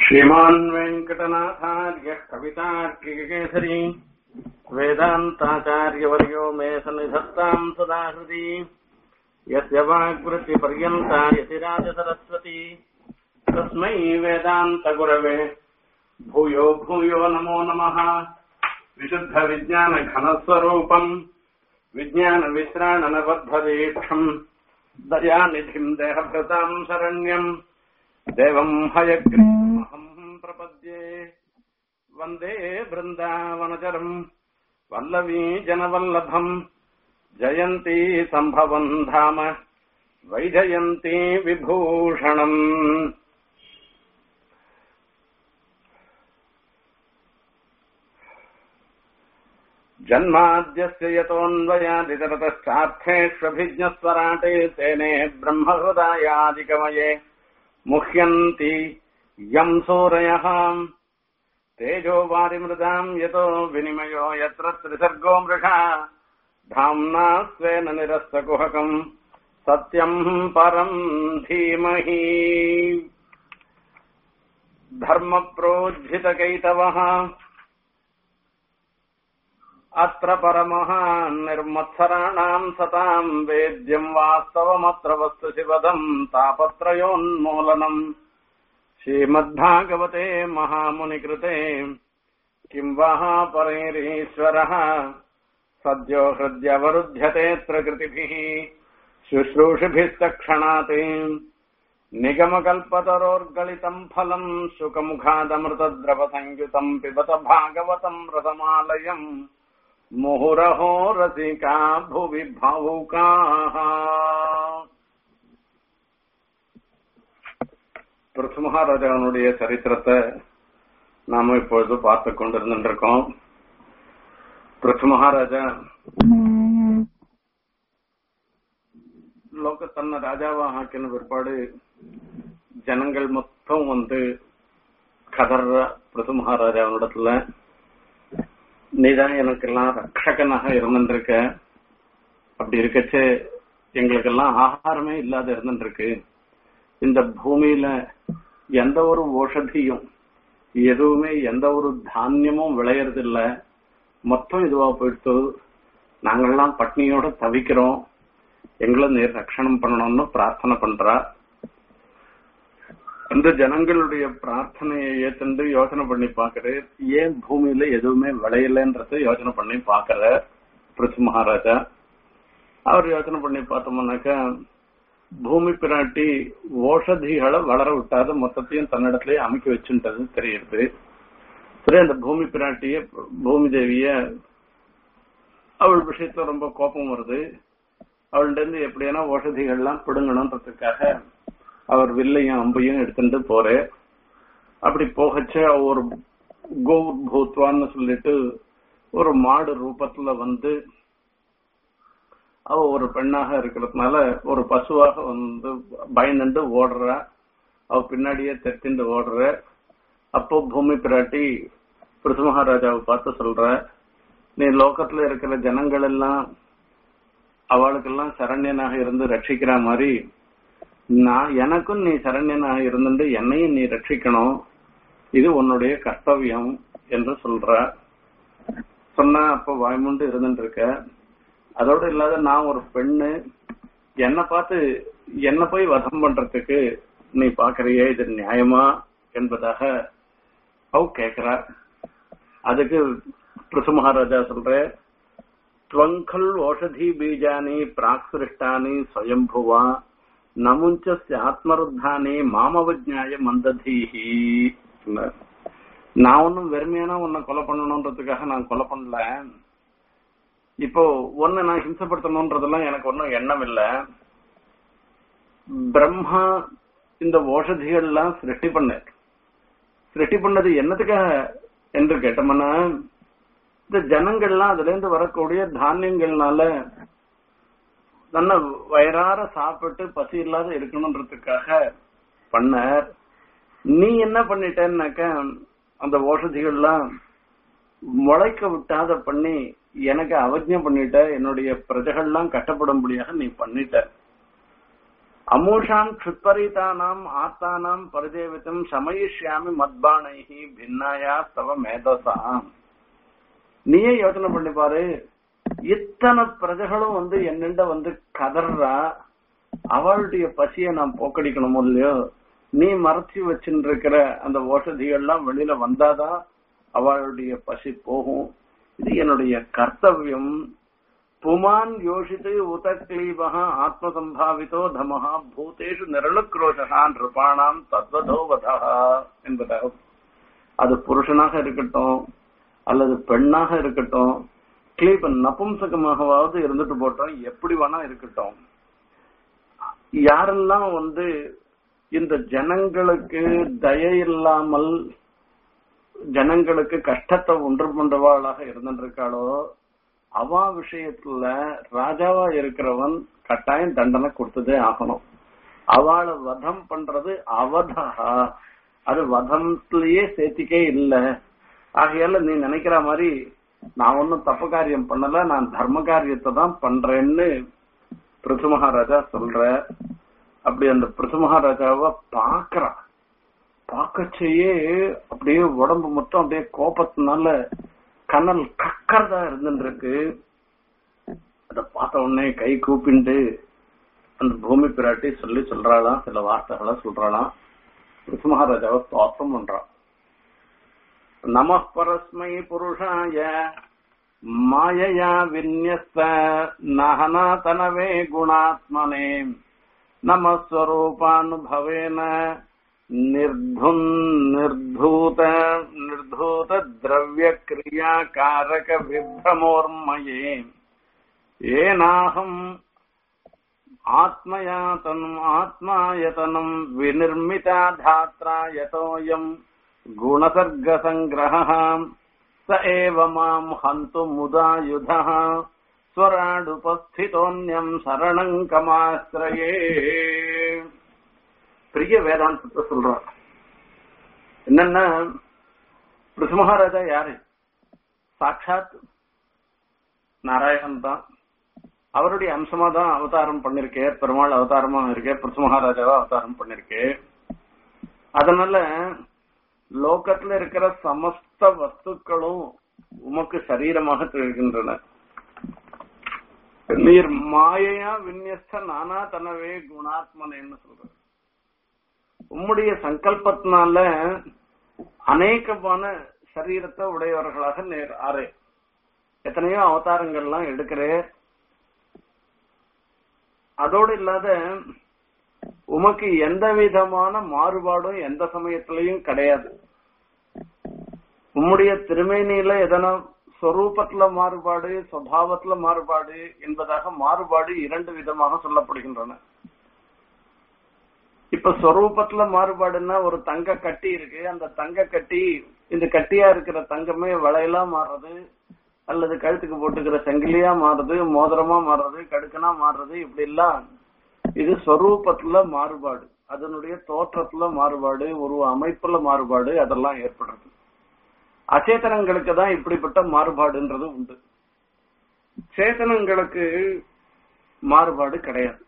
श्रीमान् वेङ्कटनाथार्यः कवितार्किककेसरी वेदान्ताचार्यवर्यो मे सन्निधत्ताम् सदा हृदि यस्य वाग्वृत्तिपर्यन्ता यतिराजसरस्वती तस्मै वेदान्तगुरवे भूयो भूयो नमो नमः विशुद्धविज्ञानघनस्वरूपम् विज्ञानविश्राणनबद्धदीक्षम् दयानिधिम् देहभृताम् शरण्यम् देवम् हयग्रीवमहम् प्रपद्ये वन्दे बृन्दावनचरम् वल्लवी जनवल्लभम् जयन्ती सम्भवम् धाम वैजयन्ती विभूषणम् जन्माद्यस्य यतोऽन्वयादितरतश्चार्थेष्वभिज्ञस्वराटे तेने ब्रह्महृदायादिकमये मुह्यन्ति यम् सूरयः तेजो वारिमृदाम् यतो विनिमयो यत्र त्रिसर्गो मृषा धाम्ना स्वेन निरस्तकुहकम् सत्यम् परम् धीमहि धर्मप्रोज्झितकैतवः अत्र परमः निर्मत्सराणाम् सताम् वेद्यम् वास्तवमत्र वस्तु शिवदम् तापत्रयोन्मूलनम् श्रीमद्भागवते महामुनिकृते किम् वः परैरीश्वरः सद्यो हृद्यवरुध्यतेऽत्र कृतिभिः शुश्रूषिभिस्तक्षणात् निगमकल्पतरोर्गलितम् फलम् शुकमुखादमृतद्रवसंयुतम् पिबत भागवतम् रसमालयम् मुहुरहो रसिका भुवि भावुकाः பிருத்மஹாராஜாவனுடைய சரித்திரத்தை நாம இப்பொழுது பார்த்து கொண்டிருந்திருக்கோம் பிருத்மஹாராஜா லோக தன்னை ராஜாவா ஆக்கின பிற்பாடு ஜனங்கள் மொத்தம் வந்து கதற பிருத்து மகாராஜாவினிடத்துல நீதான் எனக்கெல்லாம் ரட்சகனாக இருந்துருக்க அப்படி இருக்கச்சு எங்களுக்கெல்லாம் ஆகாரமே இல்லாத இருந்துருக்கு இந்த பூமியில எந்த ஒரு ஓஷதியும் எதுவுமே எந்த ஒரு தானியமும் விளையறது இல்ல மொத்தம் இதுவா போயிடுத்து நாங்கெல்லாம் பட்னியோட தவிக்கிறோம் எங்களை நீர் ரட்சணம் பண்ணணும்னு பிரார்த்தனை பண்றா அந்த ஜனங்களுடைய பிரார்த்தனையை ஏத்துண்டு யோசனை பண்ணி பாக்குற ஏன் பூமியில எதுவுமே விளையலன்றத யோசனை பண்ணி பாக்குற பிரிச்சு மகாராஜா அவர் யோசனை பண்ணி பார்த்தோம்னாக்கா பூமி பிராட்டி ஓஷதிகளை வளர விட்டாத மொத்தத்தையும் தன்னிடத்திலேயே அமைக்க வச்சுன்றது தெரியுது சரி அந்த பூமி பிராட்டிய பூமி தேவிய அவள் விஷயத்துல ரொம்ப கோபம் வருது அவள்கிட்ட இருந்து எப்படியான ஓஷதிகள்லாம் பிடுங்கணுன்றதுக்காக அவர் வில்லையும் அம்பையும் எடுத்துட்டு போற அப்படி போகச்ச ஒரு கோர் பூத்வான்னு சொல்லிட்டு ஒரு மாடு ரூபத்துல வந்து அவ ஒரு பெண்ணாக இருக்கிறதுனால ஒரு பசுவாக வந்து பயந்துட்டு ஓடுறா அவ பின்னாடியே தெத்திண்டு ஓடுற அப்போ பூமி பிராட்டி பிருத்து மகாராஜாவை பார்த்து சொல்ற நீ லோகத்துல இருக்கிற ஜனங்கள் எல்லாம் அவளுக்கெல்லாம் சரண்யனாக இருந்து ரட்சிக்கிற மாதிரி நான் எனக்கும் நீ சரண்யனாக இருந்துட்டு என்னையும் நீ ரட்சிக்கணும் இது உன்னுடைய கர்த்தவியம் என்று சொல்ற சொன்னா அப்ப வாய்மூண்டு இருந்துட்டு இருக்க அதோட இல்லாத நான் ஒரு பெண்ணு என்ன பார்த்து என்ன போய் வதம் பண்றதுக்கு நீ பாக்குறியே இது நியாயமா என்பதாக அவ கேக்குறா அதுக்கு பிருசு மகாராஜா சொல்ற துவங்கல் ஓஷதி பீஜானி பிராக்சிருஷ்டானி ஸ்வயம்புவா நமுஞ்ச ஆத்மருத்தானே மாமவஜ்ஞாய மந்ததீஹி நான் ஒன்னும் வெறுமையான உன்னை கொலை பண்ணணும்ன்றதுக்காக நான் கொலை பண்ணல இப்போ ஒன்னு நான் ஹிம்சப்படுத்தணும்ன்றதெல்லாம் எனக்கு ஒன்னும் எண்ணம் இல்ல பிரம்மா இந்த ஓஷதிகள்லாம் சிருஷ்டி பண்ண சிருஷ்டி பண்ணது என்னத்துக்காக என்று கேட்டோம்னா இந்த ஜனங்கள்லாம் அதுல இருந்து வரக்கூடிய தானியங்கள்னால நல்ல வயிறார சாப்பிட்டு பசி இல்லாத இருக்கணும்ன்றதுக்காக பண்ணார் நீ என்ன பண்ணிட்டேன்னாக்க அந்த ஓஷதிகள்லாம் முளைக்க விட்டாத பண்ணி எனக்கு அவஜ்ஞம் பண்ணிட்ட என்னுடைய பிரஜைகள்லாம் கட்டப்படும்படியாக நீ பண்ணிட்ட அமூஷாம் க்ஷுத்பரீதானாம் ஆத்தானாம் பரிதேவித்தம் சமயிஷ்யாமி மத்பானைஹி பின்னாயா தவ மேதசாம் நீயே யோசனை பண்ணி பாரு இத்தனை பிரஜைகளும் வந்து என்னண்ட வந்து கதறா அவளுடைய பசியை நான் போக்கடிக்கணுமோ இல்லையோ நீ மறைச்சி வச்சுட்டு இருக்கிற அந்த ஓஷதிகள்லாம் வெளியில வந்தாதான் அவளுடைய பசி போகும் இது என்னுடைய கர்த்தவியம் புமான் யோஷித்து உதக்லீபக ஆத்மசம்பாவிதோ தமஹா பூதேஷு நிரளுக்ரோஷகா நிருபாணாம் தத்வதோவதா என்பதாக அது புருஷனாக இருக்கட்டும் அல்லது பெண்ணாக இருக்கட்டும் கிளீபன் நபும்சகமாகவாவது இருந்துட்டு போட்டோம் எப்படி வேணா இருக்கட்டும் யாரெல்லாம் வந்து இந்த ஜனங்களுக்கு தய இல்லாமல் ஜனங்களுக்கு கஷ்டத்தை ஒன்று கொண்டவாளாக இருந்திருக்காளோ அவ விஷயத்துல ராஜாவா இருக்கிறவன் கட்டாயம் தண்டனை கொடுத்ததே ஆகணும் அவளை வதம் பண்றது அவதா அது வதத்திலேயே சேர்த்திக்கே இல்ல ஆகையால நீ நினைக்கிற மாதிரி நான் ஒன்னும் தப்பு காரியம் பண்ணல நான் தர்ம காரியத்தை தான் பண்றேன்னு பிருத்து மகாராஜா சொல்ற அப்படி அந்த பிருத்து மகாராஜாவை பாக்குறா பார்க்கச்சேயே அப்படியே உடம்பு மொத்தம் அப்படியே கோபத்தினால கனல் கக்கறதா இருந்துருக்கு அத பார்த்த உடனே கை கூப்பிண்டு அந்த பூமி பிராட்டி சொல்லி சொல்றாளாம் சில வார்த்தைகளை சொல்றாளாம் பிருத்து மகாராஜாவை ஸ்தோத்திரம் பண்றான் நம பரஸ்மை புருஷாய மாயையா விநியஸ்த நகனாதனவே குணாத்மனே நமஸ்வரூபானுபவேன निर्धुन् निर्धूत निर्धूत द्रव्य क्रिया कारक विभ्रमोर्मये येनाहम् आत्मयातनम् आत्मायतनम् विनिर्मिता धात्रा यतोऽयम् गुणसर्गसङ्ग्रहः स एव माम् हन्तु मुदा युधः स्वराडुपस्थितोऽन्यम् शरणम् कमाश्रये பெரிய வேதாந்தத்தை சொல்றார் என்னன்னா பிருஷ்மகாராஜா யாரு சாட்சாத் நாராயணன் தான் அவருடைய அம்சமா தான் அவதாரம் பண்ணிருக்கே பெருமாள் அவதாரமா இருக்கே பிருஷ்மகாராஜாவா அவதாரம் பண்ணிருக்கே அதனால லோகத்துல இருக்கிற சமஸ்த வஸ்துக்களும் உமக்கு சரீரமாக திகழ்கின்றன நீர் மாயையா விநியஸ்த நானா தனவே குணாத்மனேன்னு சொல்ற உம்முடைய சங்கல்பத்தினால அநேகமான சரீரத்தை உடையவர்களாக நேர் ஆறு எத்தனையோ அவதாரங்கள்லாம் எடுக்கிறே அதோடு இல்லாத உமக்கு எந்த விதமான மாறுபாடும் எந்த சமயத்திலையும் கிடையாது உம்முடைய திருமேனியில எதனா சொரூபத்துல மாறுபாடு சுவாவத்துல மாறுபாடு என்பதாக மாறுபாடு இரண்டு விதமாக சொல்லப்படுகின்றன இப்ப சொரூபத்துல மாறுபாடுன்னா ஒரு தங்க கட்டி இருக்கு அந்த தங்க கட்டி இந்த கட்டியா இருக்கிற தங்கமே வளையலா மாறுறது அல்லது கழுத்துக்கு போட்டுக்கிற செங்கிலியா மாறுறது மோதிரமா மாறுறது கடுக்கனா மாறுறது இப்படி எல்லாம் இது சொரூபத்துல மாறுபாடு அதனுடைய தோற்றத்துல மாறுபாடு ஒரு அமைப்புல மாறுபாடு அதெல்லாம் ஏற்படுறது அச்சேதனங்களுக்கு தான் இப்படிப்பட்ட மாறுபாடுன்றது உண்டு சேத்தனங்களுக்கு மாறுபாடு கிடையாது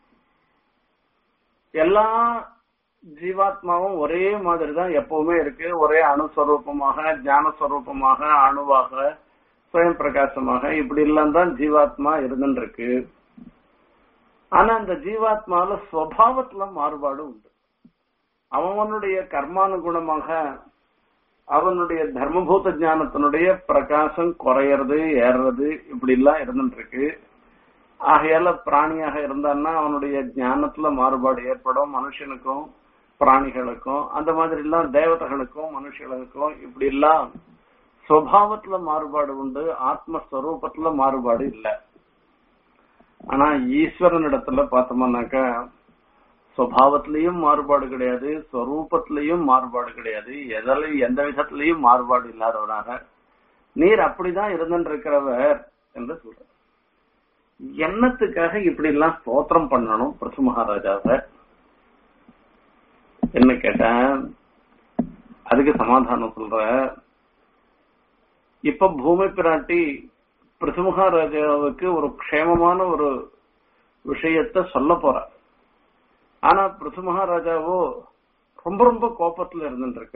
எல்லா ஜீவாத்மாவும் ஒரே மாதிரி தான் எப்பவுமே இருக்கு ஒரே அணுஸ்வரூபமாக ஞானஸ்வரூபமாக அணுவாக சுயம் பிரகாசமாக இப்படி எல்லாம் தான் ஜீவாத்மா இருந்துருக்கு ஆனா அந்த ஜீவாத்மால சுவாவத்துல மாறுபாடு உண்டு அவனுடைய கர்மானுகுணமாக அவனுடைய தர்மபூத ஞானத்தினுடைய பிரகாசம் குறையறது ஏறது இப்படி எல்லாம் இருந்துருக்கு ஆகையால பிராணியாக இருந்தான்னா அவனுடைய ஞானத்துல மாறுபாடு ஏற்படும் மனுஷனுக்கும் பிராணிகளுக்கும் அந்த மாதிரி எல்லாம் தேவதைகளுக்கும் மனுஷர்களுக்கும் இப்படி எல்லாம் சுவாவத்துல மாறுபாடு உண்டு ஆத்மஸ்வரூபத்துல மாறுபாடு இல்ல ஆனா ஈஸ்வரன் இடத்துல பார்த்தோம்னாக்கா சுவாவத்திலையும் மாறுபாடு கிடையாது ஸ்வரூபத்திலையும் மாறுபாடு கிடையாது எதில் எந்த விதத்திலையும் மாறுபாடு இல்லாதவராக நீர் அப்படிதான் இருந்திருக்கிறவர் என்று சொல்ற என்னத்துக்காக இப்படி எல்லாம் ஸ்தோத்திரம் பண்ணணும் பிரசு மகாராஜாவை என்ன கேட்டேன் அதுக்கு சமாதானம் சொல்ற இப்ப பூமி பிராட்டி பிருசு மகாராஜாவுக்கு ஒரு க்ஷேமமான ஒரு விஷயத்த சொல்ல போற ஆனா பிருத்து மகாராஜாவோ ரொம்ப ரொம்ப கோபத்துல இருந்துட்டு இருக்க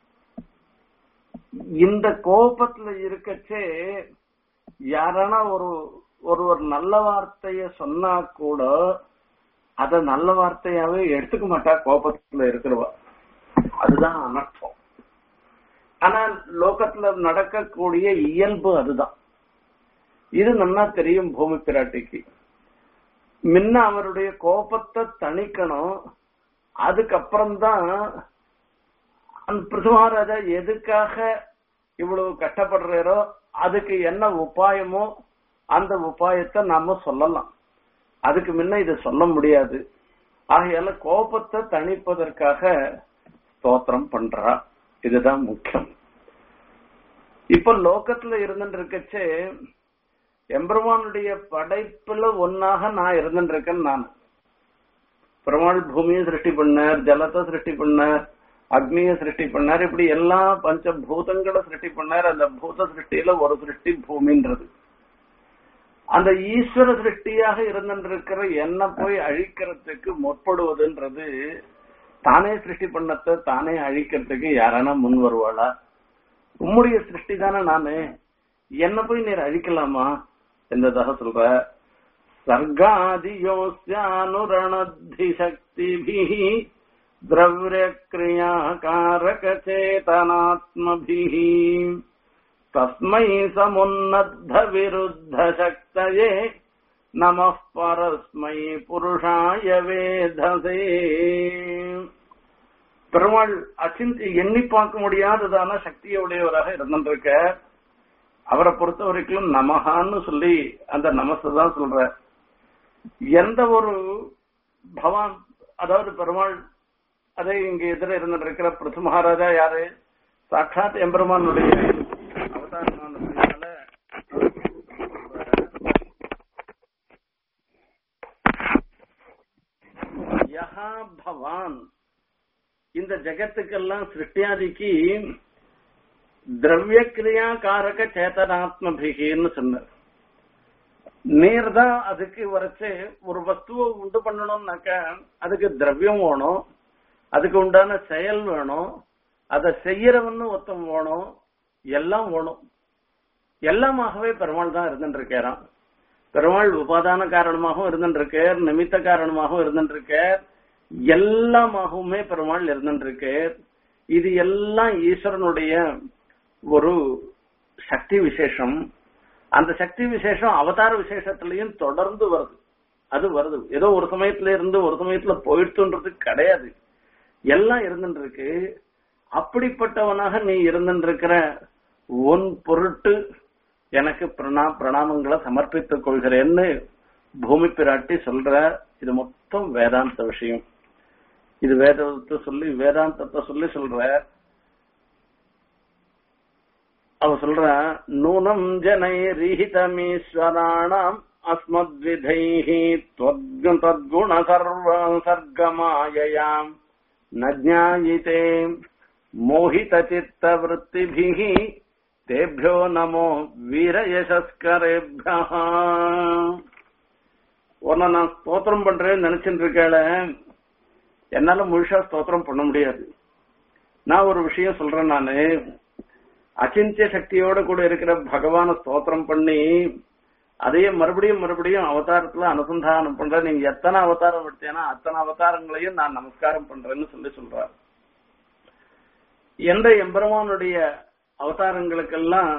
இந்த கோபத்துல இருக்கச்சே யாரானா ஒரு ஒரு ஒரு நல்ல வார்த்தைய சொன்னா கூட அத நல்ல வார்த்தையாவே எடுத்துக்க மாட்டா கோபத்துல இருக்கிறவா அதுதான் அனர்த்தம் ஆனா லோகத்துல நடக்கக்கூடிய இயல்பு அதுதான் இது நல்லா தெரியும் பூமி பிராட்டிக்கு முன்ன அவருடைய கோபத்தை தணிக்கணும் அதுக்கப்புறம் தான் அந்த பிருதுமகாராஜா எதுக்காக இவ்வளவு கஷ்டப்படுறாரோ அதுக்கு என்ன உபாயமோ அந்த உபாயத்தை நாம சொல்லலாம் அதுக்கு முன்ன இதை சொல்ல முடியாது ஆகையால கோபத்தை தணிப்பதற்காக ஸ்தோத்திரம் பண்றா இதுதான் முக்கியம் இப்ப லோகத்துல இருந்துட்டு இருக்கச்சே எம்பெருமானுடைய படைப்புல ஒன்னாக நான் இருந்துட்டு இருக்கேன் நான் பெருமாள் பூமியை சிருஷ்டி பண்ணார் ஜலத்தை சிருஷ்டி பண்ணார் அக்னியை சிருஷ்டி பண்ணார் இப்படி எல்லா பஞ்ச பூதங்களை சிருஷ்டி பண்ணார் அந்த பூத சிருஷ்டியில ஒரு சிருஷ்டி பூமின்றது அந்த ஈஸ்வர சிருஷ்டியாக இருந்திருக்கிற என்ன போய் அழிக்கிறதுக்கு முற்படுவதுன்றது தானே சிருஷ்டி பண்ணத்தை தானே அழிக்கிறதுக்கு யாரானா முன் வருவாளா உம்முடைய சிருஷ்டி தானே நானு என்ன போய் நீர் அழிக்கலாமா என்பதாக சொல்ற சர்காதியோஸ்யானுரணத்தி சக்திபிः द्रव्यक्रियाकारकचेतनात्मभिः तस्मै समुन्नद्धविरुद्धशक्तये நமः பரஸ்மை புருஷாய வேதசே பெருமாள் அச்சிந்தி எண்ணி பார்க்க முடியாததான சக்தியுடையவராக இருந்திருக்க அவரை பொறுத்த வரைக்கும் நமகான்னு சொல்லி அந்த நமசை தான் சொல்ற எந்த ஒரு பவான் அதாவது பெருமாள் அதே இங்க எதிர இருந்துட்டு இருக்கிற பிருத்து மகாராஜா யாரு சாட்சாத் எம்பெருமானுடைய அவதாரமானதுனால யஹா பவான் இந்த ஜெகத்துக்கெல்லாம் சிருஷ்டியாதிக்கு திரவிய கிரியா காரக சேதனாத்மபிகின்னு சொன்னார் நீர் தான் அதுக்கு வரைச்சு ஒரு வஸ்துவை உண்டு பண்ணணும்னாக்க அதுக்கு திரவியம் வேணும் அதுக்கு உண்டான செயல் வேணும் அதை செய்யறவன்னு ஒருத்தன் வேணும் எல்லாம் வேணும் எல்லாமாகவே பெருமாள் தான் இருந்துட்டு இருக்காராம் பெருமாள் உபாதான காரணமாகவும் இருந்துட்டு இருக்கார் நிமித்த காரணமாகவும் இருந்துட்டு இருக்கார் எல்லாமாகவுமே பெருமாள் இருந்துட்டு இருக்கார் இது எல்லாம் ஈஸ்வரனுடைய ஒரு சக்தி விசேஷம் அந்த சக்தி விசேஷம் அவதார விசேஷத்திலையும் தொடர்ந்து வருது அது வருது ஏதோ ஒரு சமயத்துல இருந்து ஒரு சமயத்துல போயிடுத்துன்றது கிடையாது எல்லாம் இருந்துட்டு இருக்கு அப்படிப்பட்டவனாக நீ இருந்துட்டு இருக்கிற உன் பொருட்டு எனக்கு பிரணா பிரணாமங்களை சமர்ப்பித்துக் கொள்கிறேன்னு பூமி பிராட்டி சொல்ற இது மொத்தம் வேதாந்த விஷயம் இது வேதத்தை சொல்லி வேதாந்தத்தை சொல்லி சொல்ற அவ சொல்ற நூனம் ஜனை ரீஹிதமீஸ்வராணாம் அஸ்மத்விதைஹி தத்குண சர்வ சர்க்கமாயயாம் ந ஜாயிதே மோகித சித்த விற்த்திபிஹி தேபியோ நமோ வீரயசஸ்கரேபியா உன்னை நான் ஸ்தோத்திரம் பண்றேன்னு நினைச்சிட்டு இருக்கேள என்னால முழுசா ஸ்தோத்திரம் பண்ண முடியாது நான் ஒரு விஷயம் சொல்றேன் நானு அச்சிந்திய சக்தியோட கூட இருக்கிற பகவான ஸ்தோத்திரம் பண்ணி அதையே மறுபடியும் மறுபடியும் அவதாரத்துல அனுசந்தானம் பண்ற நீங்க எத்தனை அவதாரம் எடுத்தேன்னா அத்தனை அவதாரங்களையும் நான் நமஸ்காரம் பண்றேன்னு சொல்லி சொல்றார் எந்த எம்பெருமானுடைய அவதாரங்களுக்கெல்லாம்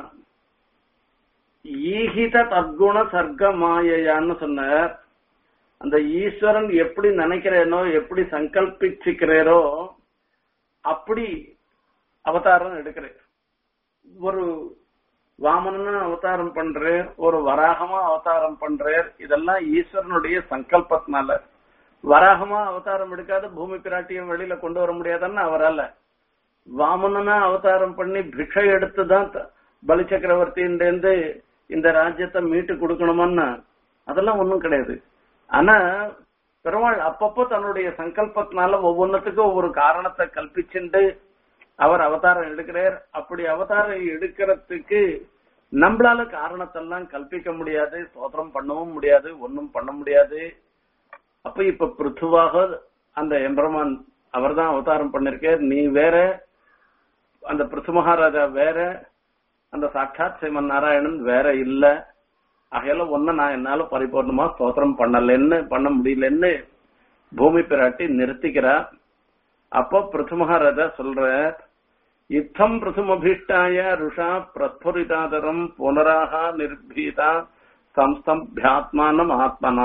ஈகித தத்குண சர்க்க மாயையான்னு சொன்னார் அந்த ஈஸ்வரன் எப்படி நினைக்கிறேனோ எப்படி சங்கல்பிச்சுக்கிறேரோ அப்படி அவதாரம் எடுக்கிறேன் ஒரு வாமனனா அவதாரம் பண்றேன் ஒரு வராகமா அவதாரம் பண்றேன் இதெல்லாம் ஈஸ்வரனுடைய சங்கல்பத்தினால வராகமா அவதாரம் எடுக்காத பூமி பிராட்டியை வெளியில கொண்டு வர முடியாதுன்னு அவரால வாமனனா அவதாரம் பண்ணி பிக்ஷை எடுத்துதான் பலி சக்கரவர்த்தியிலிருந்து இந்த ராஜ்யத்தை மீட்டு கொடுக்கணுமான்னா அதெல்லாம் ஒண்ணும் கிடையாது ஆனா பெருமாள் அப்பப்போ தன்னுடைய சங்கல்பத்தினால ஒவ்வொன்றுத்துக்கும் ஒவ்வொரு காரணத்தை கல்பிச்சுண்டு அவர் அவதாரம் எடுக்கிறார் அப்படி அவதாரம் எடுக்கிறதுக்கு நம்மளால காரணத்தெல்லாம் கல்பிக்க முடியாது ஸ்தோத்திரம் பண்ணவும் முடியாது ஒன்னும் பண்ண முடியாது அப்ப இப்ப பிருத்துவாக அந்த எம்பெருமான் அவர்தான் அவதாரம் பண்ணிருக்கார் நீ வேற அந்த பிருத்து மகாராஜா வேற அந்த சாட்சாத் ஸ்ரீமன் நாராயணன் வேற இல்ல ஆகையால ஒன்ன நான் என்னால பரிபூர்ணமா ஸ்தோத்திரம் பண்ணலன்னு பண்ண முடியலன்னு பூமி பிராட்டி நிறுத்திக்கிறா அப்போ பிருத்து மகாராஜா சொல்ற இத்தம் பிரசுமபீஷ்டாய ருஷா பிரஸ்புரிதாதரம் புனராக நிர்பீதா சம்ஸ்தம்பியாத்மானம் ஆத்மனா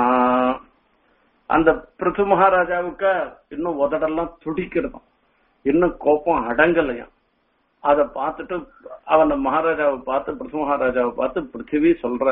அந்த பிருத்து மகாராஜாவுக்கு இன்னும் உதடெல்லாம் துடிக்கிறதாம் இன்னும் கோபம் அடங்கலையாம் அத பார்த்துட்டு அவன் மகாராஜாவை பார்த்து பிருத்து மகாராஜாவை பார்த்து பிருத்திவி சொல்ற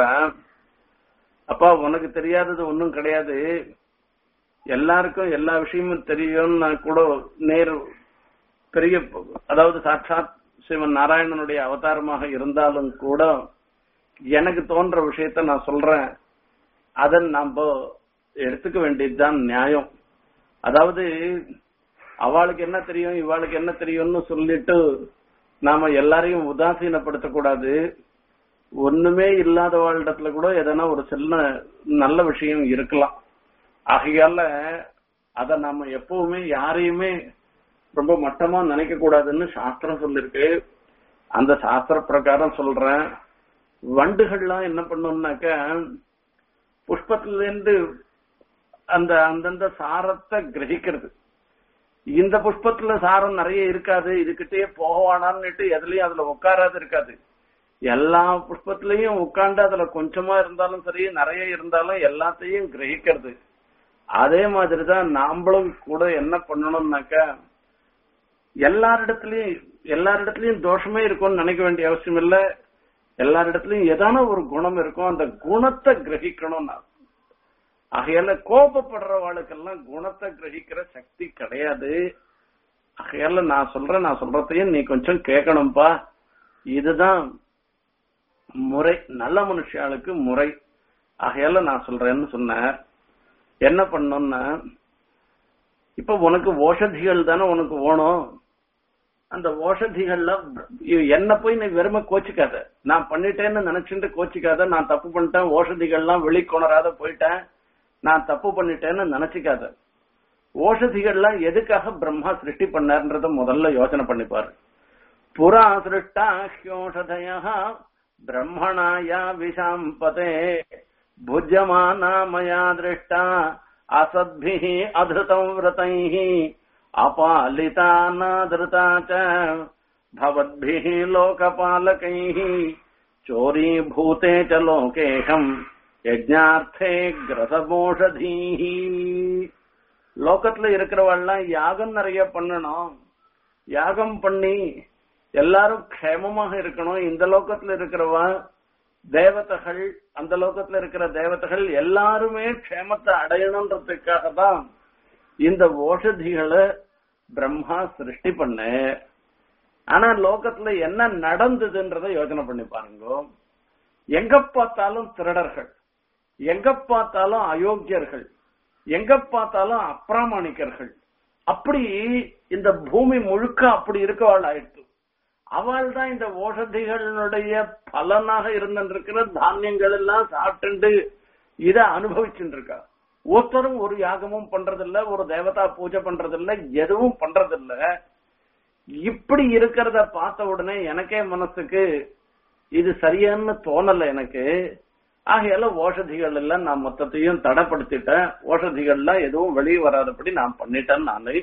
அப்பா உனக்கு தெரியாதது ஒன்றும் கிடையாது எல்லாருக்கும் எல்லா விஷயமும் தெரியும்னா கூட நேர் பெரிய அதாவது சாட்சாத் சிவன் நாராயணனுடைய அவதாரமாக இருந்தாலும் கூட எனக்கு தோன்ற விஷயத்த நான் சொல்றேன் அதை நாம எடுத்துக்க வேண்டியதுதான் நியாயம் அதாவது அவளுக்கு என்ன தெரியும் இவாளுக்கு என்ன தெரியும்னு சொல்லிட்டு நாம எல்லாரையும் உதாசீனப்படுத்தக்கூடாது ஒண்ணுமே இல்லாத வாழ்டத்துல கூட எதனா ஒரு சின்ன நல்ல விஷயம் இருக்கலாம் ஆகையால அத நாம எப்பவுமே யாரையுமே ரொம்ப மட்டமா நினைக்க கூடாதுன்னு சாஸ்திரம் சொல்லிருக்கு அந்த சாஸ்திர பிரகாரம் சொல்றேன் வண்டுகள்லாம் என்ன பண்ணும்னாக்க புஷ்பத்துல இருந்து அந்த அந்தந்த சாரத்தை கிரகிக்கிறது இந்த புஷ்பத்துல சாரம் நிறைய இருக்காது இதுகிட்டயே போகவானான்னுட்டு எதுலயும் அதுல உட்காராது இருக்காது எல்லா புஷ்பத்திலையும் உட்கார்ந்து அதுல கொஞ்சமா இருந்தாலும் சரி நிறைய இருந்தாலும் எல்லாத்தையும் கிரகிக்கிறது அதே மாதிரிதான் நாமளும் கூட என்ன பண்ணணும்னாக்கா எல்லாரிடத்துலயும் எல்லாரிடத்துலயும் தோஷமே இருக்கும்னு நினைக்க வேண்டிய அவசியம் இல்ல எல்லாரிடத்துலயும் ஏதான ஒரு குணம் இருக்கும் அந்த குணத்தை கிரகிக்கணும் நான் ஆகையால கோபப்படுறவாளுக்கெல்லாம் குணத்தை கிரகிக்கிற சக்தி கிடையாது ஆகையால நான் சொல்றேன் நான் சொல்றதையும் நீ கொஞ்சம் கேட்கணும்பா இதுதான் முறை நல்ல மனுஷாளுக்கு முறை ஆகையால நான் சொல்றேன்னு சொன்னேன் என்ன பண்ணோம்னா இப்ப உனக்கு ஓஷதிகள் தானே உனக்கு வேணும் அந்த ஓஷதிகள்ல என்ன போய் நீ வெறும கோச்சிக்காத நான் பண்ணிட்டேன்னு நினைச்சுட்டு கோச்சிக்காத நான் தப்பு பண்ணிட்டேன் ஓஷதிகள்லாம் வெளிக்கொணராத போயிட்டேன் நான் தப்பு பண்ணிட்டேன்னு நினைச்சுக்காத ஓஷதிகள்லாம் எதுக்காக பிரம்மா சிருஷ்டி பண்ணார்ன்றத முதல்ல யோசனை பண்ணிப்பாரு புறா சிருஷ்டா ஹியோஷதய பிரம்மணாயா விஷாம்பதே भुज्यमाना मया दृष्टा असद्भिः अधृतम् व्रतैः अपालिता न धृता च भवद्भिः लोकपालकैः चोरीभूते च लोकेशम् யஜ்ஞார்த்தே கிரசமோஷதீஹி லோகத்துல இருக்கிறவெல்லாம் யாகம் நிறைய பண்ணணும் யாகம் பண்ணி எல்லாரும் க்ஷேமமாக இருக்கணும் இந்த லோகத்துல இருக்கிறவா தேவதைகள் அந்த லோகத்துல இருக்கிற தேவதைகள் எல்லாருமே க்ஷேமத்தை அடையணுன்றதுக்காக தான் இந்த ஓஷதிகளை பிரம்மா சிருஷ்டி பண்ண ஆனா லோகத்துல என்ன நடந்ததுன்றத யோசனை பண்ணி பாருங்க எங்க பார்த்தாலும் திருடர்கள் எங்க பார்த்தாலும் அயோக்கியர்கள் எங்க பார்த்தாலும் அப்பிராமணிக்கர்கள் அப்படி இந்த பூமி முழுக்க அப்படி இருக்கவாள் ஆயிடுச்சு அவள் தான் இந்த ஓஷதிகளுடைய பலனாக இருந்திருக்கிற தானியங்கள் எல்லாம் சாப்பிட்டு இத அனுபவிச்சுட்டு இருக்கா ஒருத்தரும் ஒரு யாகமும் பண்றதில்ல ஒரு தேவதா பூஜை பண்றதில்ல எதுவும் பண்றதில்ல இப்படி இருக்கிறத பார்த்த உடனே எனக்கே மனசுக்கு இது சரியான்னு தோணல எனக்கு ஆகையால ஓஷதிகள் எல்லாம் நான் மொத்தத்தையும் தடைப்படுத்திட்டேன் ஓஷதிகள்லாம் எதுவும் வெளியே வராதபடி நான் பண்ணிட்டேன் நானு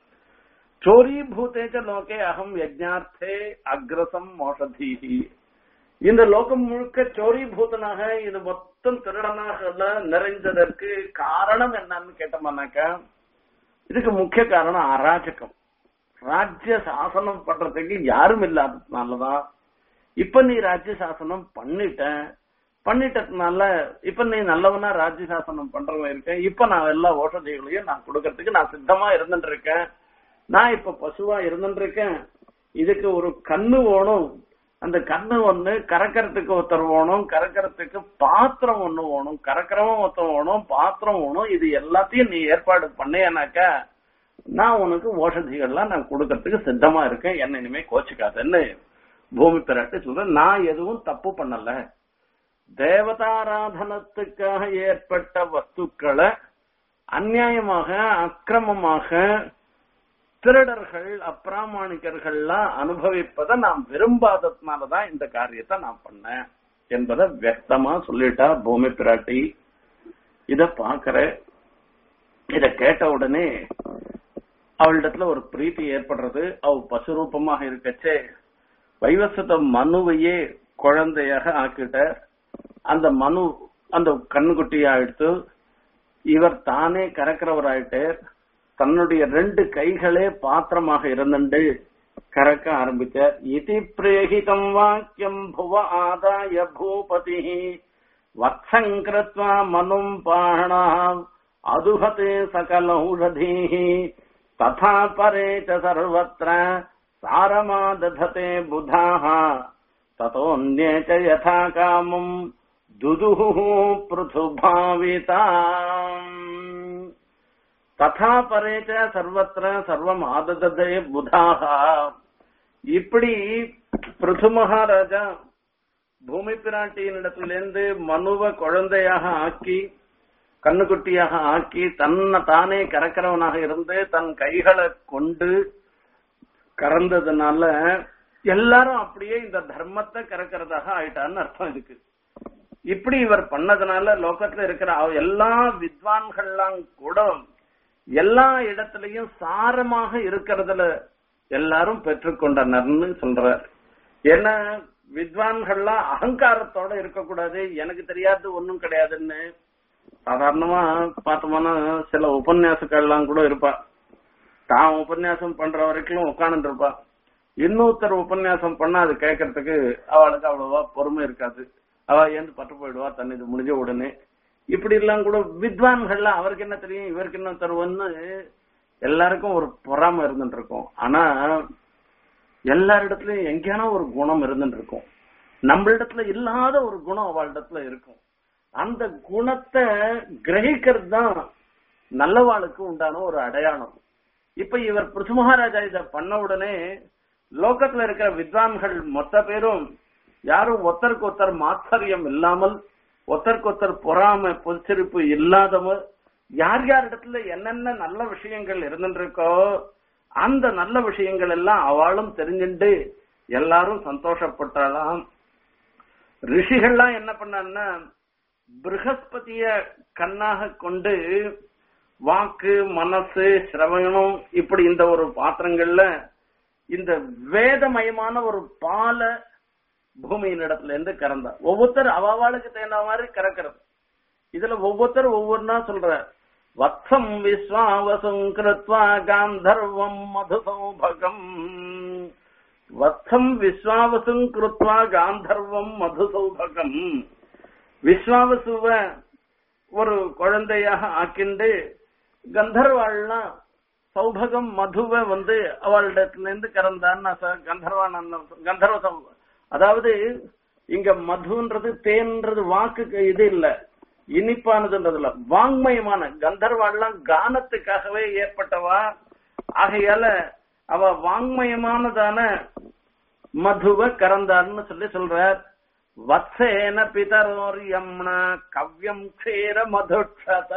சோரீபூதேச்ச லோகே அகம் யஜ்ஞார்த்தே அக்ரசம் மோஷதீஹி இந்த லோகம் முழுக்க சோரீபூதனாக இது மொத்தம் திருடனாக நிறைந்ததற்கு காரணம் என்னன்னு கேட்டோம்னாக்கா இதுக்கு முக்கிய காரணம் அராஜகம் ராஜ்ய சாசனம் பண்றதுக்கு யாரும் இல்லாததுனாலதான் இப்ப நீ ராஜ்ய சாசனம் பண்ணிட்ட பண்ணிட்டதுனால இப்ப நீ நல்லவனா ராஜ்ய சாசனம் பண்றவன் இருக்கேன் இப்ப நான் எல்லா ஓஷதிகளையும் நான் கொடுக்கறதுக்கு நான் சித்தமா இருந்துட்டு இருக்கேன் நான் இப்ப பசுவா இருந்துட்டு இருக்கேன் இதுக்கு ஒரு கண்ணு வேணும் அந்த கண்ணு ஒண்ணு கறக்கறதுக்கு ஒருத்தர் வேணும் கறக்கறதுக்கு பாத்திரம் ஒண்ணு வேணும் கறக்கிறவன் ஒருத்தர் வேணும் பாத்திரம் வேணும் இது எல்லாத்தையும் நீ ஏற்பாடு பண்ணேனாக்கா நான் உனக்கு ஓஷதிகள்லாம் நான் கொடுக்கறதுக்கு சித்தமா இருக்கேன் என்ன இனிமே கோச்சுக்காதன்னு பூமி பிராட்டி சொல்றேன் நான் எதுவும் தப்பு பண்ணல தேவதாராதனத்துக்காக ஏற்பட்ட வஸ்துக்களை அநியாயமாக அக்கிரமமாக திருடர்கள் அப்பிராமணிகர்கள்லாம் அனுபவிப்பதை நான் விரும்பாததுனாலதான் இந்த காரியத்தை நான் பண்ணேன் என்பதை வியக்தமா சொல்லிட்டா பூமி பிராட்டி இத பாக்குற இத கேட்ட உடனே அவளிடத்துல ஒரு பிரீத்தி ஏற்படுறது அவ பசுரூபமாக இருக்கச்சே வைவசத மனுவையே குழந்தையாக ஆக்கிட்ட அந்த மனு அந்த கண்ணுக்குட்டியா எடுத்து இவர் தானே கறக்கிறவராயிட்டு தன்னுடைய ரெண்டு கைகளே பாத்திரமாக இருந்துண்டு கறக்க ஆரம்பிச்சார் இதி பிரேகிதம் வாக்கியம் புவ ஆதாய பூபதி வத்சங்கிருத்வா மனும் பாணா அதுஹதே சகலௌஷதீ ததா பரே ச சர்வத்ர சாரமாதததே புதாः ததோऽन्ये च यथा कामम् दुदुः पृथुभाविताम् ததா பரேச்ச சர்வத்திர சர்வம் ஆதததே புதாக இப்படி பிருது மகாராஜா பூமி பிராட்டியினிடத்திலிருந்து மனுவ குழந்தையாக ஆக்கி கண்ணுக்குட்டியாக ஆக்கி தன்னை தானே கறக்கிறவனாக இருந்து தன் கைகளை கொண்டு கறந்ததுனால எல்லாரும் அப்படியே இந்த தர்மத்தை கறக்கிறதாக ஆயிட்டான்னு அர்த்தம் இதுக்கு இப்படி இவர் பண்ணதுனால லோகத்துல இருக்கிற அவ- எல்லா வித்வான்கள்லாம் கூட எல்லா இடத்துலயும் சாரமாக இருக்கிறதுல எல்லாரும் பெற்றுக்கொண்டனர்னு சொல்றார் ஏன்னா வித்வான்கள்லாம் அகங்காரத்தோட இருக்கக்கூடாது எனக்கு தெரியாது ஒண்ணும் கிடையாதுன்னு சாதாரணமா பார்த்தோம்னா சில உபன்யாசங்கள்லாம் கூட இருப்பா தான் உபன்யாசம் பண்ற வரைக்கும் உட்கார்ந்து இருப்பா இன்னொருத்தர் உபன்யாசம் பண்ணா அது கேட்கறதுக்கு அவளுக்கு அவ்வளவா பொறுமை இருக்காது அவ ஏந்து பட்டு போயிடுவா தன் இது முடிஞ்ச உடனே இப்படி எல்லாம் கூட வித்வான்கள்லாம் அவருக்கு என்ன தெரியும் இவருக்கு என்ன தருவன்னு எல்லாருக்கும் ஒரு பொறாம இருந்துட்டு இருக்கும் ஆனா எல்லாரிடத்துலயும் எங்கேயான ஒரு குணம் இருந்துட்டு இருக்கும் நம்மளிடத்துல இல்லாத ஒரு குணம் அவளிடத்துல இருக்கும் அந்த குணத்தை கிரகிக்கிறது தான் நல்லவாளுக்கு உண்டான ஒரு அடையாளம் இப்ப இவர் பிருத்து மகாராஜா இத பண்ண உடனே லோகத்துல இருக்கிற வித்வான்கள் மொத்த பேரும் யாரும் ஒத்தருக்கு ஒத்தர் மாத்தரியம் இல்லாமல் ஒத்தருக்கு ஒத்தர் பொறாமை பொச்சிருப்பு இல்லாதவர் யார் யார் இடத்துல என்னென்ன நல்ல விஷயங்கள் இருந்துருக்கோ அந்த நல்ல விஷயங்கள் எல்லாம் அவளும் தெரிஞ்சுண்டு எல்லாரும் சந்தோஷப்பட்டாலாம் ரிஷிகள்லாம் என்ன பண்ணான்னா ப்ரஹஸ்பதிய கண்ணாக கொண்டு வாக்கு மனசு சிரவணம் இப்படி இந்த ஒரு பாத்திரங்கள்ல இந்த வேதமயமான ஒரு பால பூமியின் இடத்துல இருந்து கறந்தா ஒவ்வொருத்தர் அவாவாளுக்கு தகுந்த மாதிரி கறக்கிறது இதுல ஒவ்வொருத்தர் ஒவ்வொன்னா சொல்ற வத்சம் விஸ்வாவசம் கிருத்வா காந்தர்வம் மது சௌபகம் வத்சம் விஸ்வாவசம் கிருத்வா காந்தர்வம் மது சௌபகம் விஸ்வாவசுவ ஒரு குழந்தையாக ஆக்கிண்டு கந்தர்வாள்லாம் சௌபகம் மதுவை வந்து அவளிடத்துல இருந்து கறந்தான்னு ச- கந்தர்வான் அண்ணன் கந்தர்வ சௌ- அதாவது இங்க மதுன்றது தேன்றது வாக்குக்கு இது இல்ல இனிப்பானதுன்றதுல வாங்மயமான கந்தர்வாள்லாம் கானத்துக்காகவே ஏற்பட்டவா ஆகையால அவ வாங்மயமானதான மதுவ கறந்தார்னு சொல்லி சொல்றார் வத்சேன பிதரோர் யம்னா கவ்யம் க்ஷீர மதுட்சத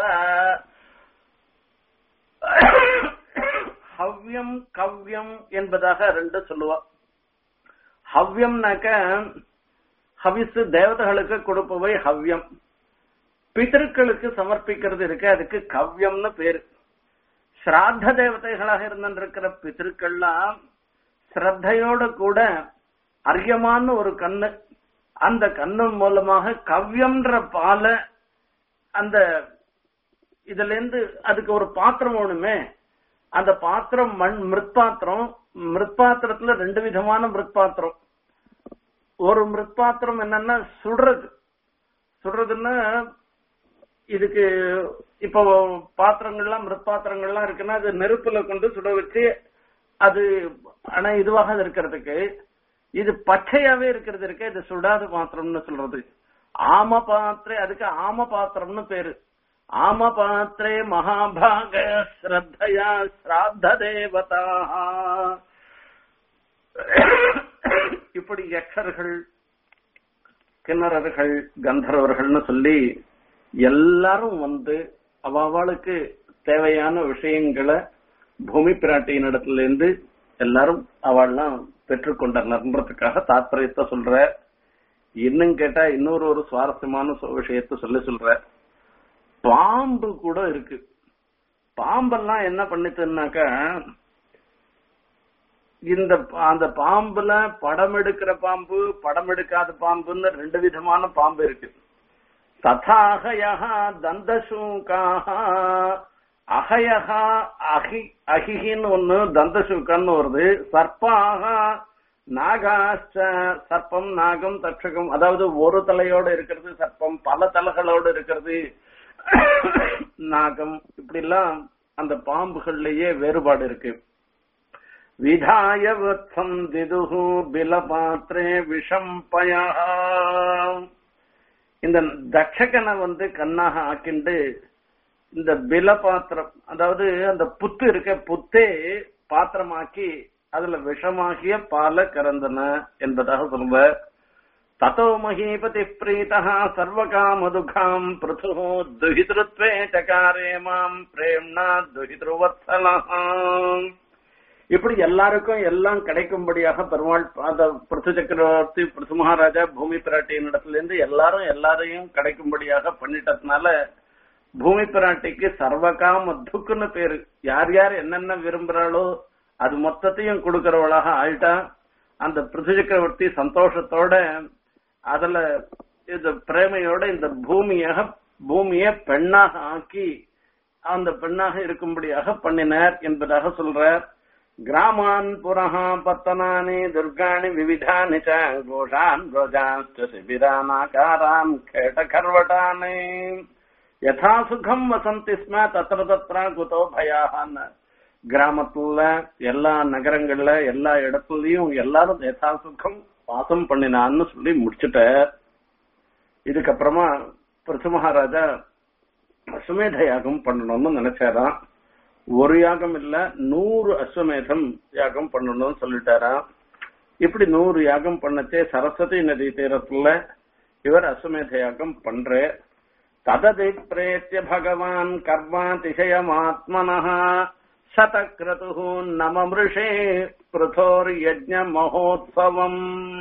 ஹவ்யம் கவ்யம் என்பதாக ரெண்டு சொல்லுவா ஹவ்யம்னாக்க ஹவிசு தேவதைகளுக்கு கொடுப்பவை ஹவ்யம் பிதர்களுக்கு சமர்ப்பிக்கிறது இருக்கு அதுக்கு கவ்யம்னு பேரு ஸ்ராத்த தேவதைகளாக இருந்திருக்கிற பிதர்கள்லாம் ஸ்ரத்தையோட கூட அரியமான ஒரு கண்ணு அந்த கண்ணு மூலமாக கவ்யம்ன்ற பால அந்த இதுல இருந்து அதுக்கு ஒரு பாத்திரம் வேணுமே அந்த பாத்திரம் மண் மிருத்பாத்திரம் மிருத்பாத்திரத்துல ரெண்டு விதமான மிருத்பாத்திரம் ஒரு மிருத்பாத்திரம் என்னன்னா சுடுறது சுடுறதுன்னா இதுக்கு இப்போ பாத்திரங்கள்லாம் மிருத்பாத்திரங்கள்லாம் இருக்குன்னா அது நெருப்புல கொண்டு சுட வச்சு அது ஆனா இதுவாக இருக்கிறதுக்கு இது பச்சையாவே இருக்கிறது இருக்கு இது சுடாத பாத்திரம்னு சொல்றது ஆம பாத்திரே அதுக்கு ஆம பாத்திரம்னு பேரு ஆம பாத்திரே மகாபாக ஸ்ரத்தையா ஸ்ராத்த தேவதா இப்படி யக்ஷர்கள் கிண்ணறர்கள் கந்தர்வர்கள்னு சொல்லி எல்லாரும் வந்து அவளுக்கு தேவையான விஷயங்களை பூமி பிராட்டியின் இடத்துல இருந்து எல்லாரும் அவள்லாம் பெற்றுக்கொண்டனர்ன்றதுக்காக தாற்பயத்தை சொல்ற இன்னும் கேட்டா இன்னொரு ஒரு சுவாரஸ்யமான சொ- விஷயத்த சொல்லி சொல்ற பாம்பு கூட இருக்கு பாம்பெல்லாம் என்ன பண்ணிச்சுன்னாக்கா இந்த அந்த பாம்புல படம் எடுக்கிற பாம்பு படம் எடுக்காத பாம்புன்னு ரெண்டு விதமான பாம்பு இருக்கு ததாகயா தந்தசூகாக அகயகா அகி அகிகின்னு ஒண்ணு தந்தசூக்கன்னு வருது சர்ப்பாக நாகாச்ச சர்ப்பம் நாகம் தட்சகம் அதாவது ஒரு தலையோட இருக்கிறது சர்ப்பம் பல தலைகளோட இருக்கிறது நாகம் இப்படி எல்லாம் அந்த பாம்புகள்லயே வேறுபாடு இருக்கு விதாய வத்சம் திதுகு பிலபாத்திரே விஷம் பயா இந்த தட்சகனை வந்து கண்ணாக ஆக்கிண்டு இந்த பில பாத்திரம் அதாவது அந்த புத்து இருக்க புத்தே பாத்திரமாக்கி அதுல விஷமாகிய பால கறந்தன என்பதாக சொல்ற ததோ மகீபதி பிரீதா சர்வகாமதுகாம் பிருது துஹிதிருத்வே சகாரே மாம் பிரேம்னா துஹிதிருவத்சலாம் இப்படி எல்லாருக்கும் எல்லாம் கிடைக்கும்படியாக பெருமாள் அந்த பிருத்து சக்கரவர்த்தி பிருத்து மகாராஜா பூமி பிராட்டியின் இடத்துல இருந்து எல்லாரும் எல்லாரையும் கிடைக்கும்படியாக பண்ணிட்டதுனால பூமி பிராட்டிக்கு சர்வகாம துக்குன்னு பேரு யார் யார் என்னென்ன விரும்புறாளோ அது மொத்தத்தையும் கொடுக்கறவளாக ஆயிட்டா அந்த பிருத்து சக்கரவர்த்தி சந்தோஷத்தோட அதுல இந்த பிரேமையோட இந்த பூமியாக பூமியை பெண்ணாக ஆக்கி அந்த பெண்ணாக இருக்கும்படியாக பண்ணினார் என்பதாக சொல்றார் கிராமான் புரஹ பத்தனானி துர்காணி விவிதானி ச கோஷான் ரோஜாஸ்ட சிபிரானாகாரான் கேட்டகர்வட்டானி யதா சுகம் வசந்தி ஸ்ம தத்திர தத்ரா குதோ பயான்னு கிராமத்துல எல்லா நகரங்கள்ல எல்லா இடத்துலயும் எல்லாரும் யதா சுகம் வாசம் பண்ணினான்னு சொல்லி முடிச்சுட்டார் இதுக்கப்புறமா பிருத்து மகாராஜா அஸ்வமேத யாகம் பண்ணணும்னு நினைச்சாராம் ஒரு யாகம் இல்ல நூறு அஸ்வமேதம் யாகம் பண்ணணும்னு சொல்லிட்டாராம் இப்படி நூறு யாகம் பண்ணச்சே சரஸ்வதி நதி தீரத்துல இவர் அஸ்வமேத யாகம் பண்ற தததி பிரேத்திய பகவான் கர்மாதிசயமாத்மனः சதக்ரது நமமிருஷே பிருதோர் யஜ்ஞ மகோத்சவம்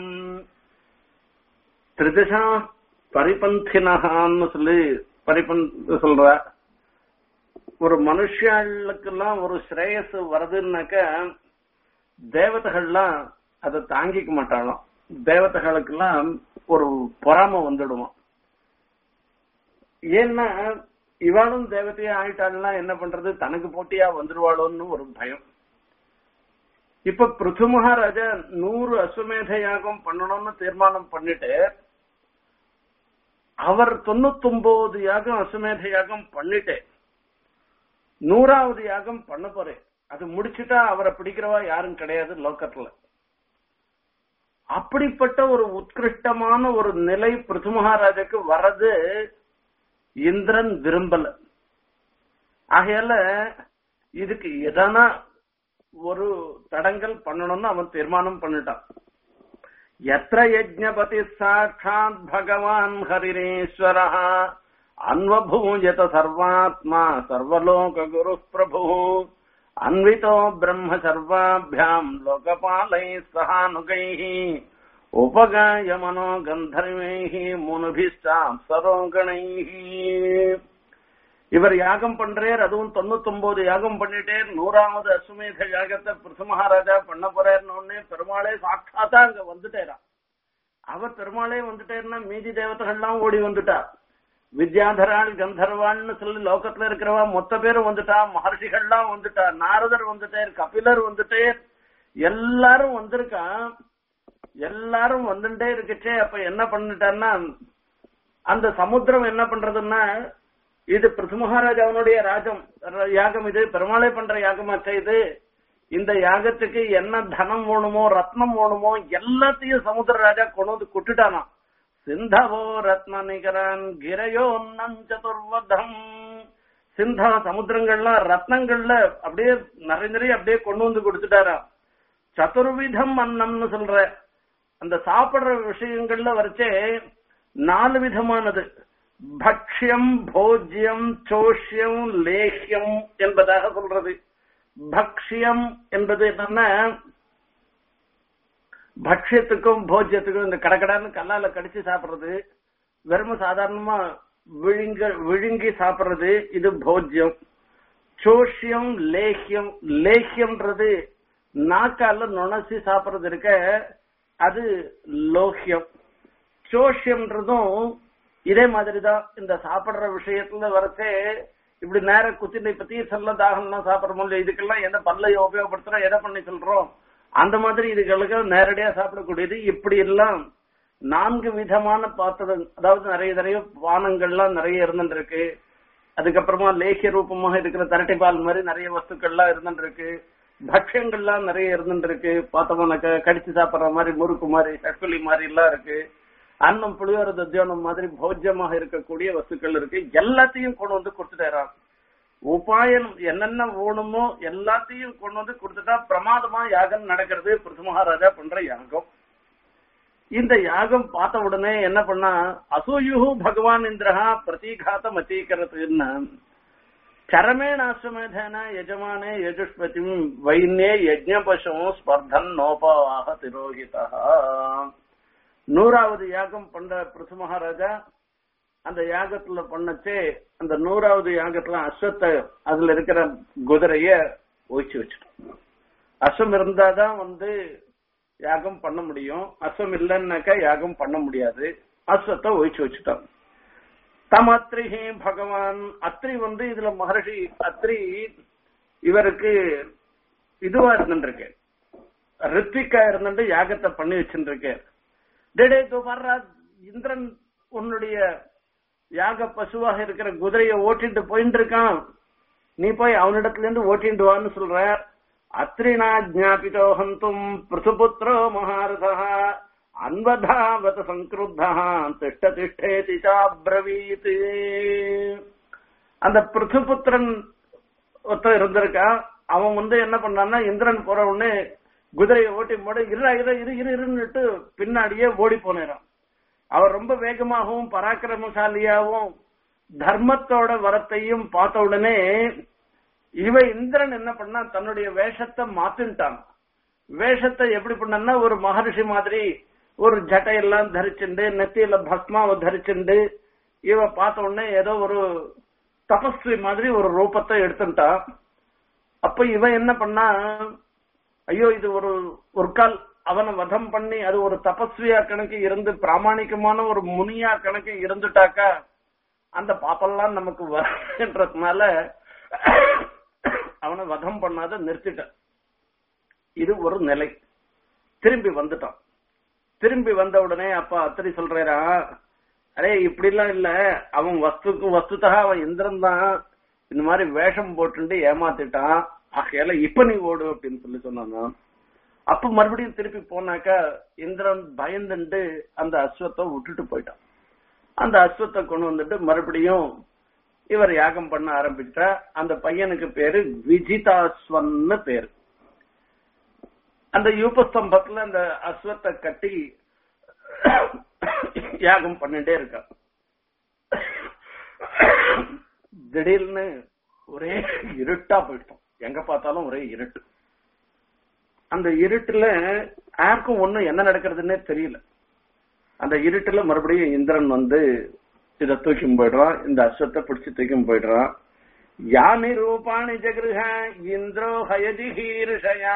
திரிதிஷா பரிபந்தினஹான்னு சொல்லி பரிபந்த் சொல்ற ஒரு மனுஷாளுக்கெல்லாம் ஒரு ஸ்ரேயஸ் வருதுன்னாக்க தேவதைகள்லாம் அதை தாங்கிக்க மாட்டாளாம் தேவதைகளுக்கெல்லாம் ஒரு பொறாம வந்துடுவோம் ஏன்னா இவாளும் தேவதையா ஆயிட்டாள்னா என்ன பண்றது தனக்கு போட்டியா வந்துடுவாளோன்னு ஒரு பயம் இப்ப பிருத்து மகாராஜா நூறு அஸ்வமேத யாகம் பண்ணணும்னு தீர்மானம் பண்ணிட்டு அவர் தொண்ணூத்தொன்பது யாகம் அஸ்வமேத யாகம் பண்ணிட்டு நூறாவது யாகம் பண்ண போறேன் அது முடிச்சுட்டா அவரை பிடிக்கிறவா யாரும் கிடையாது லோக்கத்துல அப்படிப்பட்ட ஒரு உத்கிருஷ்டமான ஒரு நிலை பிருத்து மகாராஜாக்கு வர்றது இந்திரன் விரும்பல ஆகையால இதுக்கு எதனா ஒரு தடங்கல் பண்ணணும்னு அவன் தீர்மானம் பண்ணிட்டான் எத்திர யஜ்ஞபதி சாட்சாத் பகவான் ஹரிரேஸ்வர அன்வபூயத சர்வாத்மா சர்வலோக குரு பிரபு அன்விதோ பிரம்ம சர்வாபியாம் லோகபாலை சகானுகை உபகாய மனோ கந்தர்வைः முனுபிஷ்டாம் சரோகணைः இவர் யாகம் பண்றார் அதுவும் தொண்ணூத்தொன்பது யாகம் பண்ணிட்டேர் நூறாவது அஸ்வமேத யாகத்தை பிருத்து மகாராஜா பண்ண போறாருன்னு பெருமாளே சாட்சாத்தா அங்க வந்துட்டேராம் அவர் பெருமாளே வந்துட்டேர்னா மீதி தேவதைகள்லாம் ஓடி வந்துட்டா வித்யாதராள் கந்தர்வான்னு சொல்லி லோகத்துல இருக்கிறவா மொத்த பேரும் வந்துட்டா மகர்ஷிகள்லாம் வந்துட்டா நாரதர் வந்துட்டேர் கபிலர் வந்துட்டேர் எல்லாரும் வந்திருக்கா எல்லாரும் வந்துட்டே இருக்குச்சே அப்ப என்ன பண்ணிட்டான்னா அந்த சமுத்திரம் என்ன பண்றதுன்னா இது பிருத்து மகாராஜாவனுடைய ராஜம் யாகம் இது பெருமாளே பண்ற யாகமாச்சே இது இந்த யாகத்துக்கு என்ன தனம் வேணுமோ ரத்னம் வேணுமோ எல்லாத்தையும் சமுத்திர ராஜா கொண்டு வந்து குட்டுட்டானாம் சிந்தவோ ரத்ன நிகரான் கிரையோ சதுர்வதம் சிந்தா சமுத்திரங்கள்லாம் ரத்னங்கள்ல அப்படியே நிறைய நிறைய அப்படியே கொண்டு வந்து கொடுத்துட்டாராம் சதுர்விதம் அன்னம்னு சொல்ற அந்த சாப்பிடுற விஷயங்கள்ல வரைச்சே நாலு விதமானது பக்ஷ்யம் போஜ்யம் சோஷ்யம் லேஹ்யம் என்பதாக சொல்றது பக்ஷ்யம் என்பது என்னன்னா பக்ஷ்யத்துக்கும் போஜ்யத்துக்கும் இந்த கடக்கடான்னு கல்லால கடிச்சு சாப்பிடுறது வெறும் சாதாரணமா விழுங்க விழுங்கி சாப்பிடுறது இது போஜ்யம் சோஷ்யம் லேஹ்யம் லேஹ்யம்ன்றது நாக்கால நுணசி சாப்பிடுறது இருக்க அது லோஹ்யம் சோஷ்யம்ன்றதும் இதே மாதிரிதான் இந்த சாப்பிடுற விஷயத்துல வரச்சே இப்படி நேர குத்தினை பத்தி சொல்ல தாகம்லாம் சாப்பிடுறோம் இல்லையா இதுக்கெல்லாம் எந்த பல்லை உபயோகப்படுத்துறோம் எதை பண்ணி சொல்றோம் அந்த மாதிரி இதுகளுக்கு நேரடியா சாப்பிடக்கூடியது இப்படி எல்லாம் நான்கு விதமான பாத்திரம் அதாவது நிறைய நிறைய பானங்கள்லாம் நிறைய இருந்துருக்கு அதுக்கப்புறமா லேகிய ரூபமாக இருக்கிற தரட்டை பால் மாதிரி நிறைய வஸ்துக்கள்லாம் இருந்துருக்கு பக்ஷங்கள்லாம் நிறைய இருந்துருக்கு பார்த்தோம்னாக்க கடிச்சு சாப்பிடுற மாதிரி முறுக்கு மாதிரி சக்குலி மாதிரி எல்லாம் இருக்கு அன்னம் புளியோர தத்தியானம் மாதிரி போஜ்யமாக இருக்கக்கூடிய வஸ்துக்கள் இருக்கு எல்லாத்தையும் கொண்டு வந்து கொடுத்துட்டாராம் உபாயம் என்னென்ன வேணுமோ எல்லாத்தையும் கொண்டு வந்து கொடுத்துட்டா பிரமாதமா யாகம் நடக்கிறது பிருத்து மகாராஜா பண்ற யாகம் இந்த யாகம் பார்த்த உடனே என்ன பண்ணா அசூயு பகவான் இந்திரஹா பிரதீகாத்தம் அச்சீகரத்துன்னு சரமேணாஸ்வமேதன யஜமானே யஜுஷ்பதிம் வைன்யே யஜ்ஞ பசுவும் ஸ்பர்தன் நோபாவாக திரோகிதா நூறாவது யாகம் பண்ற பிருத்து மகாராஜா அந்த யாகத்துல பண்ணச்சே அந்த நூறாவது யாகத்துல அஸ்வத்தை அதுல இருக்கிற குதிரைய ஒழிச்சு வச்சிட்டோம் அஸ்வம் இருந்தாதான் வந்து யாகம் பண்ண முடியும் அஸ்வம் இல்லைன்னாக்கா யாகம் பண்ண முடியாது அஸ்வத்தை ஒழிச்சு வச்சுட்டான் தம் அத்ரிஹி பகவான் அத்ரி வந்து இதுல மகர்ஷி அத்ரி இவருக்கு இதுவா இருந்துருக்கு ரித்விக்கா இருந்துட்டு யாகத்தை பண்ணி வச்சுருக்கேன் டேடே தோ வர்றா இந்திரன் உன்னுடைய யாக பசுவாக இருக்கிற குதிரையை ஓட்டிட்டு போயிட்டு இருக்கான் நீ போய் அவனிடத்துல இருந்து ஓட்டிட்டு வான்னு சொல்ற அத்ரினா ஜாபிதோ ஹந்தும் பிருசுபுத்திரோ மகாரதா அன்வதாவத சங்கிருத்தா திஷ்ட திஷ்டேதி சாப்ரவீத் அந்த பிருத்துபுத்திரன் ஒருத்தன் இருந்திருக்கா அவன் வந்து என்ன பண்ணான்னா இந்திரன் போற உடனே குதிரையை ஓட்டி போட இரு இரு இரு இரு இருன்னுட்டு பின்னாடியே ஓடி போனேறான் அவர் ரொம்ப வேகமாகவும் பராக்கிரமசாலியாகவும் தர்மத்தோட வரத்தையும் பார்த்த உடனே இவ இந்திரன் என்ன பண்ணா தன்னுடைய வேஷத்தை மாத்தின்ட்டான் வேஷத்தை எப்படி பண்ணா ஒரு மகர்ஷி மாதிரி ஒரு ஜட்டையெல்லாம் தரிச்சுண்டு நெத்தியில பஸ்மாவை தரிச்சுண்டு இவ பார்த்த உடனே ஏதோ ஒரு தபஸ்வி மாதிரி ஒரு ரூபத்தை எடுத்துட்டான் அப்ப இவன் என்ன பண்ணா ஐயோ இது ஒரு ஒரு கால் அவனை வதம் பண்ணி அது ஒரு தபஸ்வியா கணக்கு இருந்து பிராமணிகமான ஒரு முனியா கணக்கு இருந்துட்டாக்கா அந்த பாப்பெல்லாம் நமக்கு வரன்றதுனால அவனை வதம் பண்ணாத நிறுத்திட்டான் இது ஒரு நிலை திரும்பி வந்துட்டான் திரும்பி வந்த உடனே அப்பா அத்தனை சொல்றா அரே இப்படி எல்லாம் இல்ல அவன் வஸ்துக்கு வஸ்துதாக அவன் இந்திரன் தான் இந்த மாதிரி வேஷம் போட்டுட்டு ஏமாத்திட்டான் ஆகையால இப்ப நீ ஓடு அப்படின்னு சொல்லி சொன்னாங்க அப்ப மறுபடியும் திருப்பி போனாக்கா இந்திரன் பயந்துண்டு அந்த அஸ்வத்தை விட்டுட்டு போயிட்டான் அந்த அஸ்வத்தை கொண்டு வந்துட்டு மறுபடியும் இவர் யாகம் பண்ண ஆரம்பிச்சா அந்த பையனுக்கு பேரு விஜிதாஸ்வன்னு பேரு அந்த யூபஸ்தம்பத்துல அந்த அஸ்வத்தை கட்டி யாகம் பண்ணிட்டே இருக்கான் திடீர்னு ஒரே இருட்டா போயிட்டோம் எங்க பார்த்தாலும் ஒரே இருட்டு அந்த இருட்டுல யாருக்கும் ஒண்ணும் என்ன நடக்கிறதுன்னே தெரியல அந்த இருட்டுல மறுபடியும் இந்திரன் வந்து இத தூக்கி போயிடுறான் இந்த அஸ்வத்தை பிடிச்சு தூக்கி போயிடுறான் யானி ரூபாணி ஜகிருஹ இந்திரோ ஹயதிஹீர்ஷயா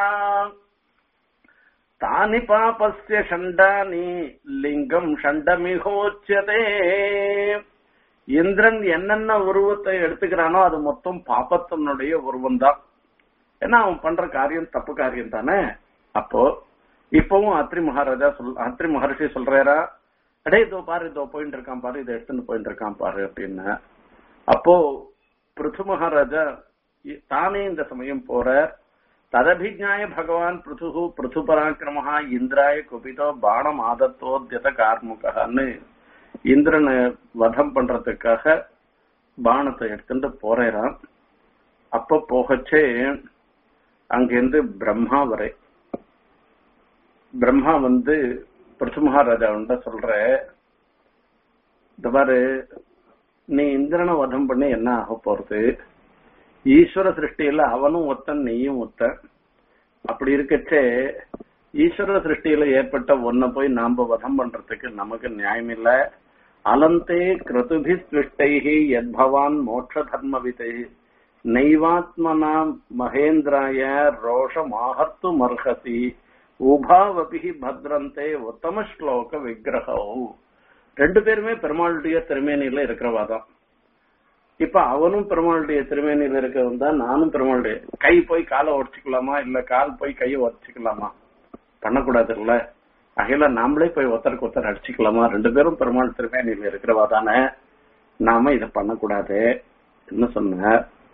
தானி பாபஸ்ய ஷண்டானி லிங்கம் ஷண்டமிகோச்சதே இந்திரன் என்னென்ன உருவத்தை எடுத்துக்கிறானோ அது மொத்தம் பாப்பத்தனுடைய உருவம் தான் ஏன்னா அவன் பண்ற காரியம் தப்பு காரியம் தானே அப்போ இப்பவும் அத்ரி மகாராஜா சொல் அத்ரி மகர்ஷி சொல்றாரா அடே இதோ பாரு இதோ போயிட்டு இருக்கான் பாரு இதை எடுத்துன்னு போயிட்டு இருக்கான் பாரு அப்படின்னு அப்போ பிருத்து மகாராஜா தானே இந்த சமயம் போற ததபிஜாய பகவான் பிருத்து பிருத்து பராக்கிரமஹா இந்திராய குபிதோ பானம் ஆதத்தோத்யத கார்முகன்னு இந்திரனை வதம் பண்றதுக்காக பானத்தை எடுத்துட்டு போறான் அப்ப போகச்சே அங்கிருந்து பிரம்மா வரை பிரம்மா வந்து பிருத்து மகாராஜா சொல்ற இந்த மாதிரி நீ இந்திரனை வதம் பண்ணி என்ன ஆக போறது ஈஸ்வர சிருஷ்டியில அவனும் ஒத்தன் நீயும் ஒத்தன் அப்படி இருக்கச்சே ஈஸ்வர சிருஷ்டியில ஏற்பட்ட ஒன்ன போய் நாம வதம் பண்றதுக்கு நமக்கு நியாயம் இல்ல அலந்தே கிருதுபி ஸ்விஷ்டைஹி யத்பவான் மோட்ச தர்மவிதை நைவாத்மனா மகேந்திராய ரோஷமாஹர்த்து மர்ஹசி உபாவபி பத்ரந்தே உத்தம ஸ்லோக விக்கிரகோ ரெண்டு பேருமே பெருமாளுடைய திருமேனியில இருக்கிறவாதான் இப்ப அவனும் பெருமாளுடைய திருமேனியில இருக்கிறவன் தான் நானும் பெருமாளுடைய கை போய் காலை உடச்சிக்கலாமா இல்ல கால் போய் கையை உடச்சிக்கலாமா பண்ணக்கூடாது இல்ல அகையில நாமளே போய் ஒருத்தருக்கு ஒருத்தர் அடிச்சுக்கலாமா ரெண்டு பேரும் பெருமாள் திருமேனியில இருக்கிறவா தானே நாம இதை பண்ணக்கூடாது என்ன சொன்ன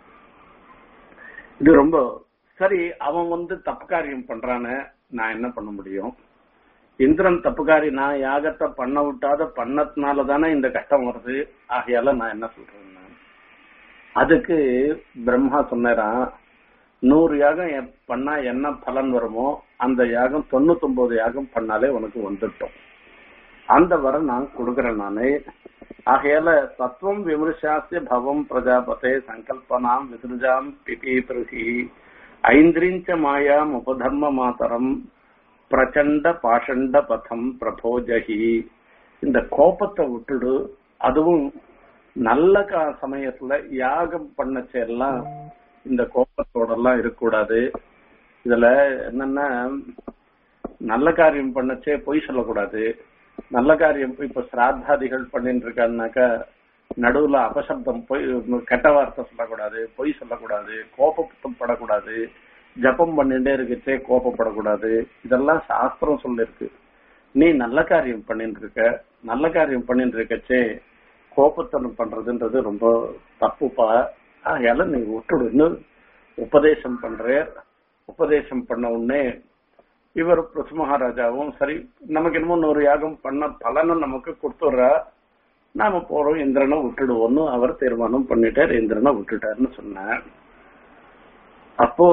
இது ரொம்ப சரி அவன் வந்து தப்பு காரியம் பண்றானே நான் என்ன பண்ண முடியும் இந்திரன் தப்புக்காரி நான் யாகத்தை பண்ண விட்டாத பண்ணதுனால தானே இந்த கஷ்டம் வருது ஆகையால நான் என்ன சொல்றேன் அதுக்கு பிரம்மா சொன்னாராம் நூறு யாகம் எ- பண்ணா என்ன பலன் வருமோ அந்த யாகம் தொண்ணூத்தொன்பது யாகம் பண்ணாலே உனக்கு வந்துட்டோம் அந்த வரம் நான் கொடுக்கறேன் நானு ஆகையால தத்துவம் விமர்சாசிய பவம் பிரஜாபதே சங்கல்பனாம் விதிருஜாம் பிபீபிருகி ஐந்திரிஞ்ச மாயாம் உபதர்ம மாதரம் பிரச்சண்ட பாஷண்ட பதம் பிரபோஜகி இந்த கோபத்தை விட்டுடு அதுவும் நல்ல கா- சமயத்துல யாகம் பண்ணச்செல்லாம் இந்த கோபத்தோட எல்லாம் இருக்கக்கூடாது இதுல என்னன்னா நல்ல காரியம் பண்ணச்சே பொய் சொல்லக்கூடாது நல்ல காரியம் இப்ப சிராத்தாதிகள் பண்ணிட்டு இருக்கான்னாக்கா நடுவுல அபசப்தம் பொய் கெட்ட வார்த்தை சொல்லக்கூடாது பொய் சொல்லக்கூடாது கோபப்படக்கூடாது ஜபம் பண்ணிட்டே இருக்கச்சே கோபப்படக்கூடாது இதெல்லாம் சாஸ்திரம் சொல்லிருக்கு நீ நல்ல காரியம் பண்ணிட்டு இருக்க நல்ல காரியம் பண்ணிட்டு இருக்கச்சே கோபத்தனம் பண்றதுன்றது ரொம்ப தப்புப்பா ஆகையால நீ விட்டுடு இன்னும் உபதேசம் பண்ற உபதேசம் பண்ண உடனே இவர் பிருசு மகாராஜாவும் சரி நமக்கு என்னமோ நூறு யாகம் பண்ண பலனும் நமக்கு கொடுத்துடுறா நாம போறோம் இந்திரனை விட்டுடுவோம்னு அவர் தீர்மானம் பண்ணிட்டார் இந்திரனை விட்டுட்டாருன்னு சொன்னார் அப்போ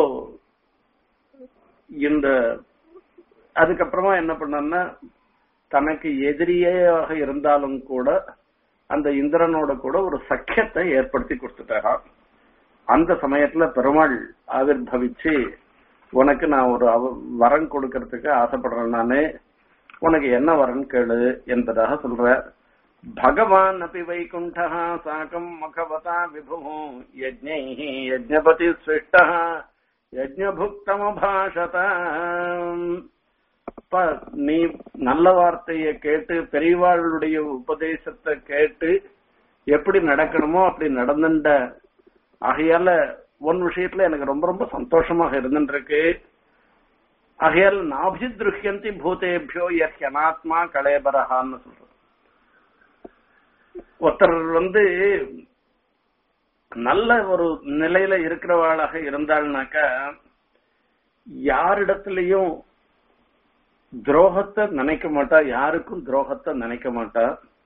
இந்த அதுக்கப்புறமா என்ன பண்ணான்னா தனக்கு எதிரியாக இருந்தாலும் கூட அந்த இந்திரனோட கூட ஒரு சக்கியத்தை ஏற்படுத்தி கொடுத்துட்டாராம் அந்த சமயத்துல பெருமாள் ஆவிர்பவிச்சு உனக்கு நான் ஒரு அவ- வரம் கொடுக்கறதுக்கு ஆசைப்படுறேன் நானு உனக்கு என்ன வரன் கேளு என்பதாக சொல்ற பகவான் அப்படி வைகுண்டா சாக்கம் மகவதா விபு யஜ்ஞை யஜ்ஞபதி சிருஷ்ட யஜ்ஞபுக்தமபாஷத அப்ப நீ நல்ல வார்த்தையை கேட்டு பெரியவாளுடைய உபதேசத்தை கேட்டு எப்படி நடக்கணுமோ அப்படி நடந்துட்ட ஆகையால உன் விஷயத்துல எனக்கு ரொம்ப ரொம்ப சந்தோஷமாக இருந்துருக்கு ஆகையால் நாபிதிருஷ்யந்தி பூதேபியோ எஸ் அனாத்மா கலேபரஹான்னு சொல்ற ஒருத்தர் வந்து நல்ல ஒரு நிலையில இருக்கிறவாளாக இருந்தாள்னாக்கா யாரிடத்திலையும் துரோகத்தை நினைக்க மாட்டா யாருக்கும் துரோகத்தை நினைக்க மாட்டா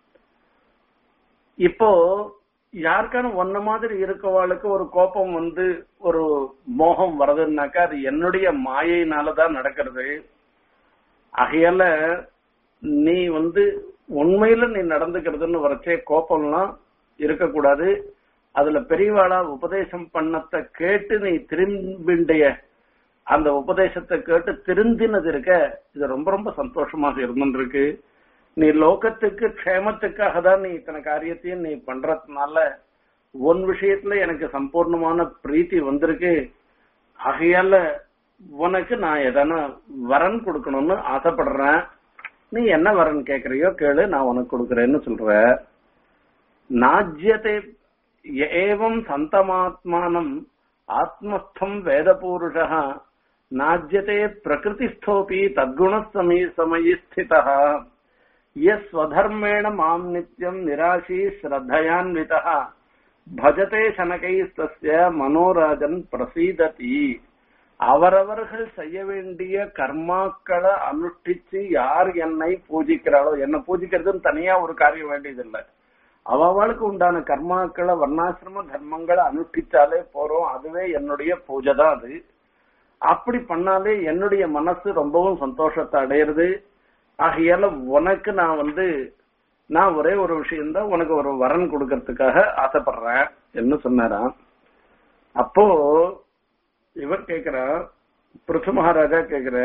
இப்போ யாருக்கான ஒன்ன மாதிரி இருக்கவாளுக்கு ஒரு கோபம் வந்து ஒரு மோகம் வருதுன்னாக்கா அது என்னுடைய மாயையினாலதான் நடக்கிறது ஆகையால நீ வந்து உண்மையில நீ நடந்துக்கிறதுன்னு வரச்சே கோபம்லாம் இருக்கக்கூடாது அதுல பெரியவாளா உபதேசம் பண்ணத்தை கேட்டு நீ திரும்பிண்டிய அந்த உபதேசத்தை கேட்டு திருந்தினது இருக்க இது ரொம்ப ரொம்ப சந்தோஷமாக இருந்துருக்கு நீ லோகத்துக்கு க்ஷேமத்துக்காக தான் நீ இத்தனை காரியத்தையும் நீ பண்றதுனால உன் விஷயத்துல எனக்கு சம்பூர்ணமான பிரீத்தி வந்திருக்கு ஆகையால உனக்கு நான் எதனா வரன் கொடுக்கணும்னு ஆசைப்படுறேன் நீ என்ன வரன் கேக்குறியோ கேளு நான் உனக்கு கொடுக்கறேன்னு சொல்ற நாஜ்யத்தை ஏவம் சந்தமாத்மானம் ஆத்மஸ்தம் வேதபூருஷா நாஜ்யத்தை பிரகிருதிஸ்தோபி தத்குண சமய சமயி ஸ்திதா ஸ்வதர்மேண மாம் நித்யம் நிராசி ஸ்ரத்தயான்விதா பஜதே சனகைஸ்தஸ்ய மனோராஜன் பிரசீததி அவரவர்கள் செய்ய வேண்டிய கர்மாக்களை அனுஷ்டிச்சு யார் என்னை பூஜிக்கிறாளோ என்ன பூஜிக்கிறதுன்னு தனியா ஒரு காரியம் வேண்டியதில்லை அவளுக்கு உண்டான கர்மாக்களை வர்ணாசிரம தர்மங்களை அனுஷ்டிச்சாலே போறோம் அதுவே என்னுடைய பூஜை தான் அது அப்படி பண்ணாலே என்னுடைய மனசு ரொம்பவும் சந்தோஷத்தை அடையிறது ஆகையால உனக்கு நான் வந்து நான் ஒரே ஒரு விஷயம் தான் உனக்கு ஒரு வரன் கொடுக்கறதுக்காக ஆசைப்படுறேன் என்ன சொன்னாராம் அப்போ இவர் கேக்குறா பிருத்து மகாராஜா கேக்குற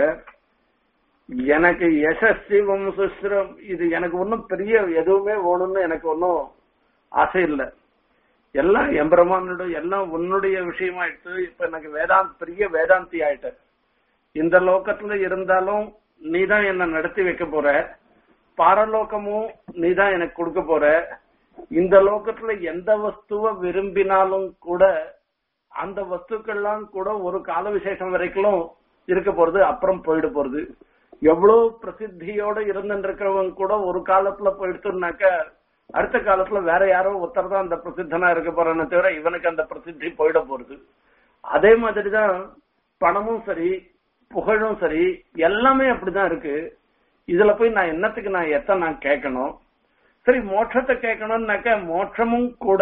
எனக்கு யசஸ்வம் சுஸ்ரம் இது எனக்கு ஒன்னும் பெரிய எதுவுமே வேணும்னு எனக்கு ஒன்னும் ஆசை இல்லை எல்லாம் எம்பிரமானோட எல்லாம் உன்னுடைய விஷயமாயிடுச்சு இப்ப எனக்கு வேதாந்த் பெரிய வேதாந்தி ஆயிட்ட இந்த லோகத்துல இருந்தாலும் நீதான் என்ன நடத்தி வைக்க போற பாரலோகமும் நீதான் எனக்கு கொடுக்க போற இந்த லோகத்துல எந்த வஸ்துவ விரும்பினாலும் கூட அந்த வஸ்துக்கள்லாம் கூட ஒரு கால விசேஷம் வரைக்கும் இருக்க போறது அப்புறம் போயிட போறது எவ்வளவு பிரசித்தியோட இருந்துருக்கிறவங்க கூட ஒரு காலத்துல போயிடுச்சுனாக்க அடுத்த காலத்துல வேற யாரோ ஒருத்தர் தான் அந்த பிரசித்தனா இருக்க போறான்னு தவிர இவனுக்கு அந்த பிரசித்தி போயிட போறது அதே மாதிரிதான் பணமும் சரி புகழும் சரி எல்லாமே அப்படிதான் இருக்கு இதுல போய் நான் என்னத்துக்கு நான் எத்த நான் கேட்கணும் சரி மோட்சத்தை கேட்கணும்னாக்க மோட்சமும் கூட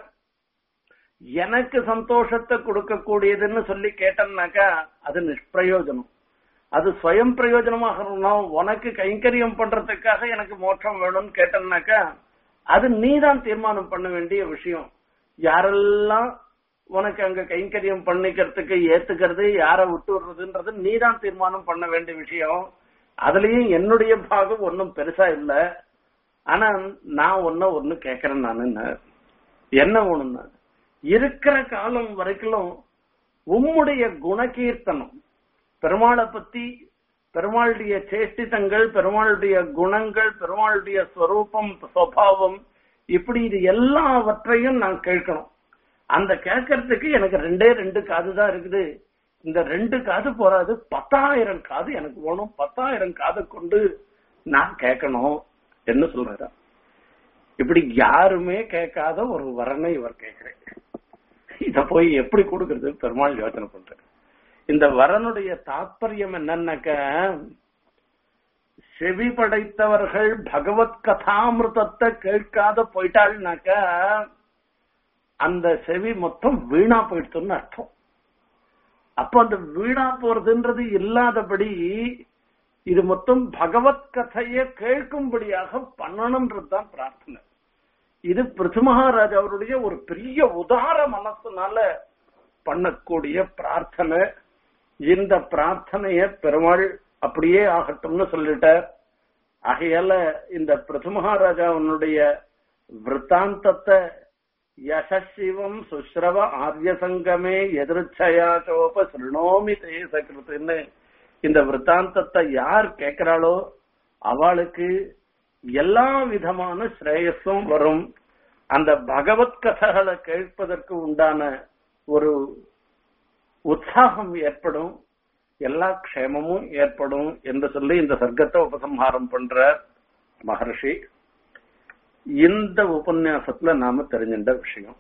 எனக்கு சந்தோஷத்தை கொடுக்கக்கூடியதுன்னு சொல்லி கேட்டேன்னாக்கா அது நிஷ்பிரயோஜனம் அது ஸ்வயம் பிரயோஜனமாக இருக்கணும் உனக்கு கைங்கரியம் பண்றதுக்காக எனக்கு மோட்சம் வேணும்னு கேட்டேன்னாக்கா அது நீதான் தீர்மானம் பண்ண வேண்டிய விஷயம் யாரெல்லாம் உனக்கு அங்க கைங்கரியம் பண்ணிக்கிறதுக்கு ஏத்துக்கிறது யார விட்டு விடுறதுன்றது நீதான் தீர்மானம் பண்ண வேண்டிய விஷயம் அதுலயும் என்னுடைய பாகம் ஒன்னும் பெருசா இல்ல ஆனா நான் ஒன்ன ஒண்ணு கேக்குறேன் நானு என்ன ஒண்ணுன்னா இருக்கிற காலம் வரைக்கும் உம்முடைய குணகீர்த்தனம் பெருமாளை பத்தி பெருமாளுடைய சேஷ்டிதங்கள் பெருமாளுடைய குணங்கள் பெருமாளுடைய ஸ்வரூபம் சுவாவம் இப்படி இது எல்லாவற்றையும் நான் கேட்கணும் அந்த கேட்கறதுக்கு எனக்கு ரெண்டே ரெண்டு காது தான் இருக்குது இந்த ரெண்டு காது போறாது பத்தாயிரம் காது எனக்கு வேணும் பத்தாயிரம் காதை கொண்டு நான் கேட்கணும் என்ன சொல்றாரு இப்படி யாருமே கேட்காத ஒரு வரனை இவர் கேட்கிறேன் இத போய் எப்படி கொடுக்கறது பெருமாள் யோசனை பண்ற இந்த வரனுடைய தாற்பயம் என்னன்னாக்க செவி படைத்தவர்கள் பகவத் கதாமிருதத்தை கேட்காத போயிட்டாள்னாக்க அந்த செவி மொத்தம் வீணா போயிடுச்சுன்னு அர்த்தம் அப்ப அந்த வீணா போறதுன்றது இல்லாதபடி இது மொத்தம் பகவத் கதைய கேட்கும்படியாக பண்ணணும்ன்றதுதான் பிரார்த்தனை இது பிருத்துமகாராஜ் அவருடைய ஒரு பெரிய உதார மனசுனால பண்ணக்கூடிய பிரார்த்தனை இந்த பிரார்த்தனைய பெருமாள் அப்படியே ஆகட்டும்னு சொல்லிட்டார் ஆகையால இந்த பிரதமஹாராஜாவனுடைய விற்த்தாந்தத்தை யசிவம் சுஸ்ரவ ஆரிய சங்கமே எதிர்ச்சயா சோப சிருணோமி தேசகிருத்துன்னு இந்த விற்த்தாந்தத்தை யார் கேட்கிறாளோ அவளுக்கு எல்லா விதமான ஸ்ரேயஸும் வரும் அந்த பகவத் கதைகளை கேட்பதற்கு உண்டான ஒரு உற்சாகம் ஏற்படும் எல்லா க்ஷேமமும் ஏற்படும் என்று சொல்லி இந்த சர்க்கத்தை உபசம்ஹாரம் பண்ற மகர்ஷி இந்த உபன்யாசத்துல நாம தெரிஞ்சின்ற விஷயம்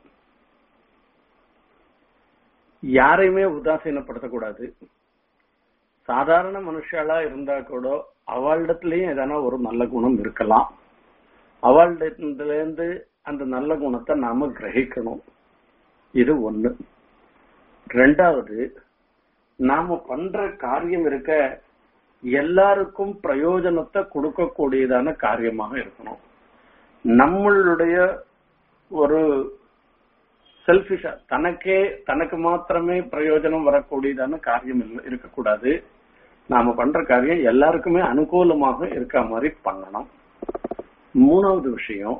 யாரையுமே உதாசீனப்படுத்தக்கூடாது சாதாரண மனுஷாலா இருந்தா கூட அவளிடத்திலயும் எதனா ஒரு நல்ல குணம் இருக்கலாம் அவளிடத்துல இருந்து அந்த நல்ல குணத்தை நாம கிரகிக்கணும் இது ஒண்ணு ரெண்டாவது நாம பண்ற காரியம் இருக்க எல்லாருக்கும் பிரயோஜனத்தை கொடுக்கக்கூடியதான காரியமாக இருக்கணும் நம்மளுடைய ஒரு செல்பிஷா தனக்கே தனக்கு மாத்திரமே பிரயோஜனம் வரக்கூடியதான காரியம் இருக்கக்கூடாது நாம பண்ற காரியம் எல்லாருக்குமே அனுகூலமாக இருக்க மாதிரி பண்ணணும் மூணாவது விஷயம்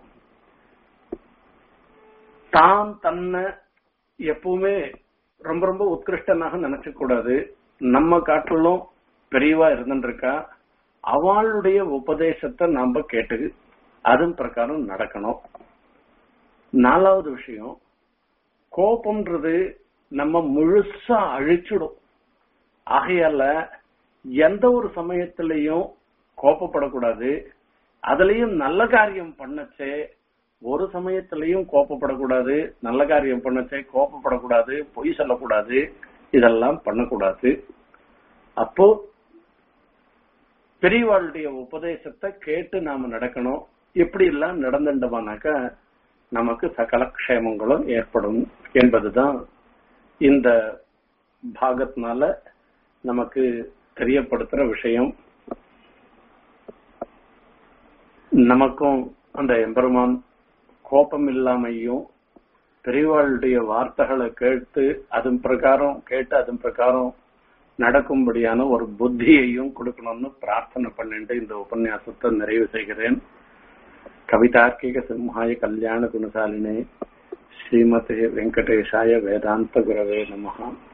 தான் தன்னை எப்பவுமே ரொம்ப ரொம்ப உத்கிருஷ்டனாக நினைச்ச கூடாது நம்ம காட்டிலும் பெரியவா இருந்துருக்கா அவளுடைய உபதேசத்தை நாம கேட்டு அதன் பிரகாரம் நடக்கணும் நாலாவது விஷயம் கோபம்ன்றது நம்ம முழுசா அழிச்சிடும் ஆகையால எந்த ஒரு சமயத்திலையும் கோபப்படக்கூடாது அதுலயும் நல்ல காரியம் பண்ணச்சே ஒரு சமயத்திலையும் கோபப்படக்கூடாது நல்ல காரியம் பண்ணச்சே கோபப்படக்கூடாது பொய் சொல்லக்கூடாது இதெல்லாம் பண்ணக்கூடாது அப்போ பெரியவாளுடைய உபதேசத்தை கேட்டு நாம நடக்கணும் இப்படி எல்லாம் நடந்துட்டோமானாக்க நமக்கு சகல க்ஷேமங்களும் ஏற்படும் என்பதுதான் இந்த பாகத்தினால நமக்கு தெரியப்படுத்துற விஷயம் நமக்கும் அந்த எம்பெருமான் கோபம் இல்லாமையும் பெரியவாளுடைய வார்த்தைகளை கேட்டு அதன் பிரகாரம் கேட்டு அதன் பிரகாரம் நடக்கும்படியான ஒரு புத்தியையும் கொடுக்கணும்னு பிரார்த்தனை பண்ணிட்டு இந்த உபன்யாசத்தை நிறைவு செய்கிறேன் கவிதார்க்கிக சிம்ஹாய கல்யாண குணசாலினே ஸ்ரீமதே வெங்கடேஷாய வேதாந்த குரவே நமஹா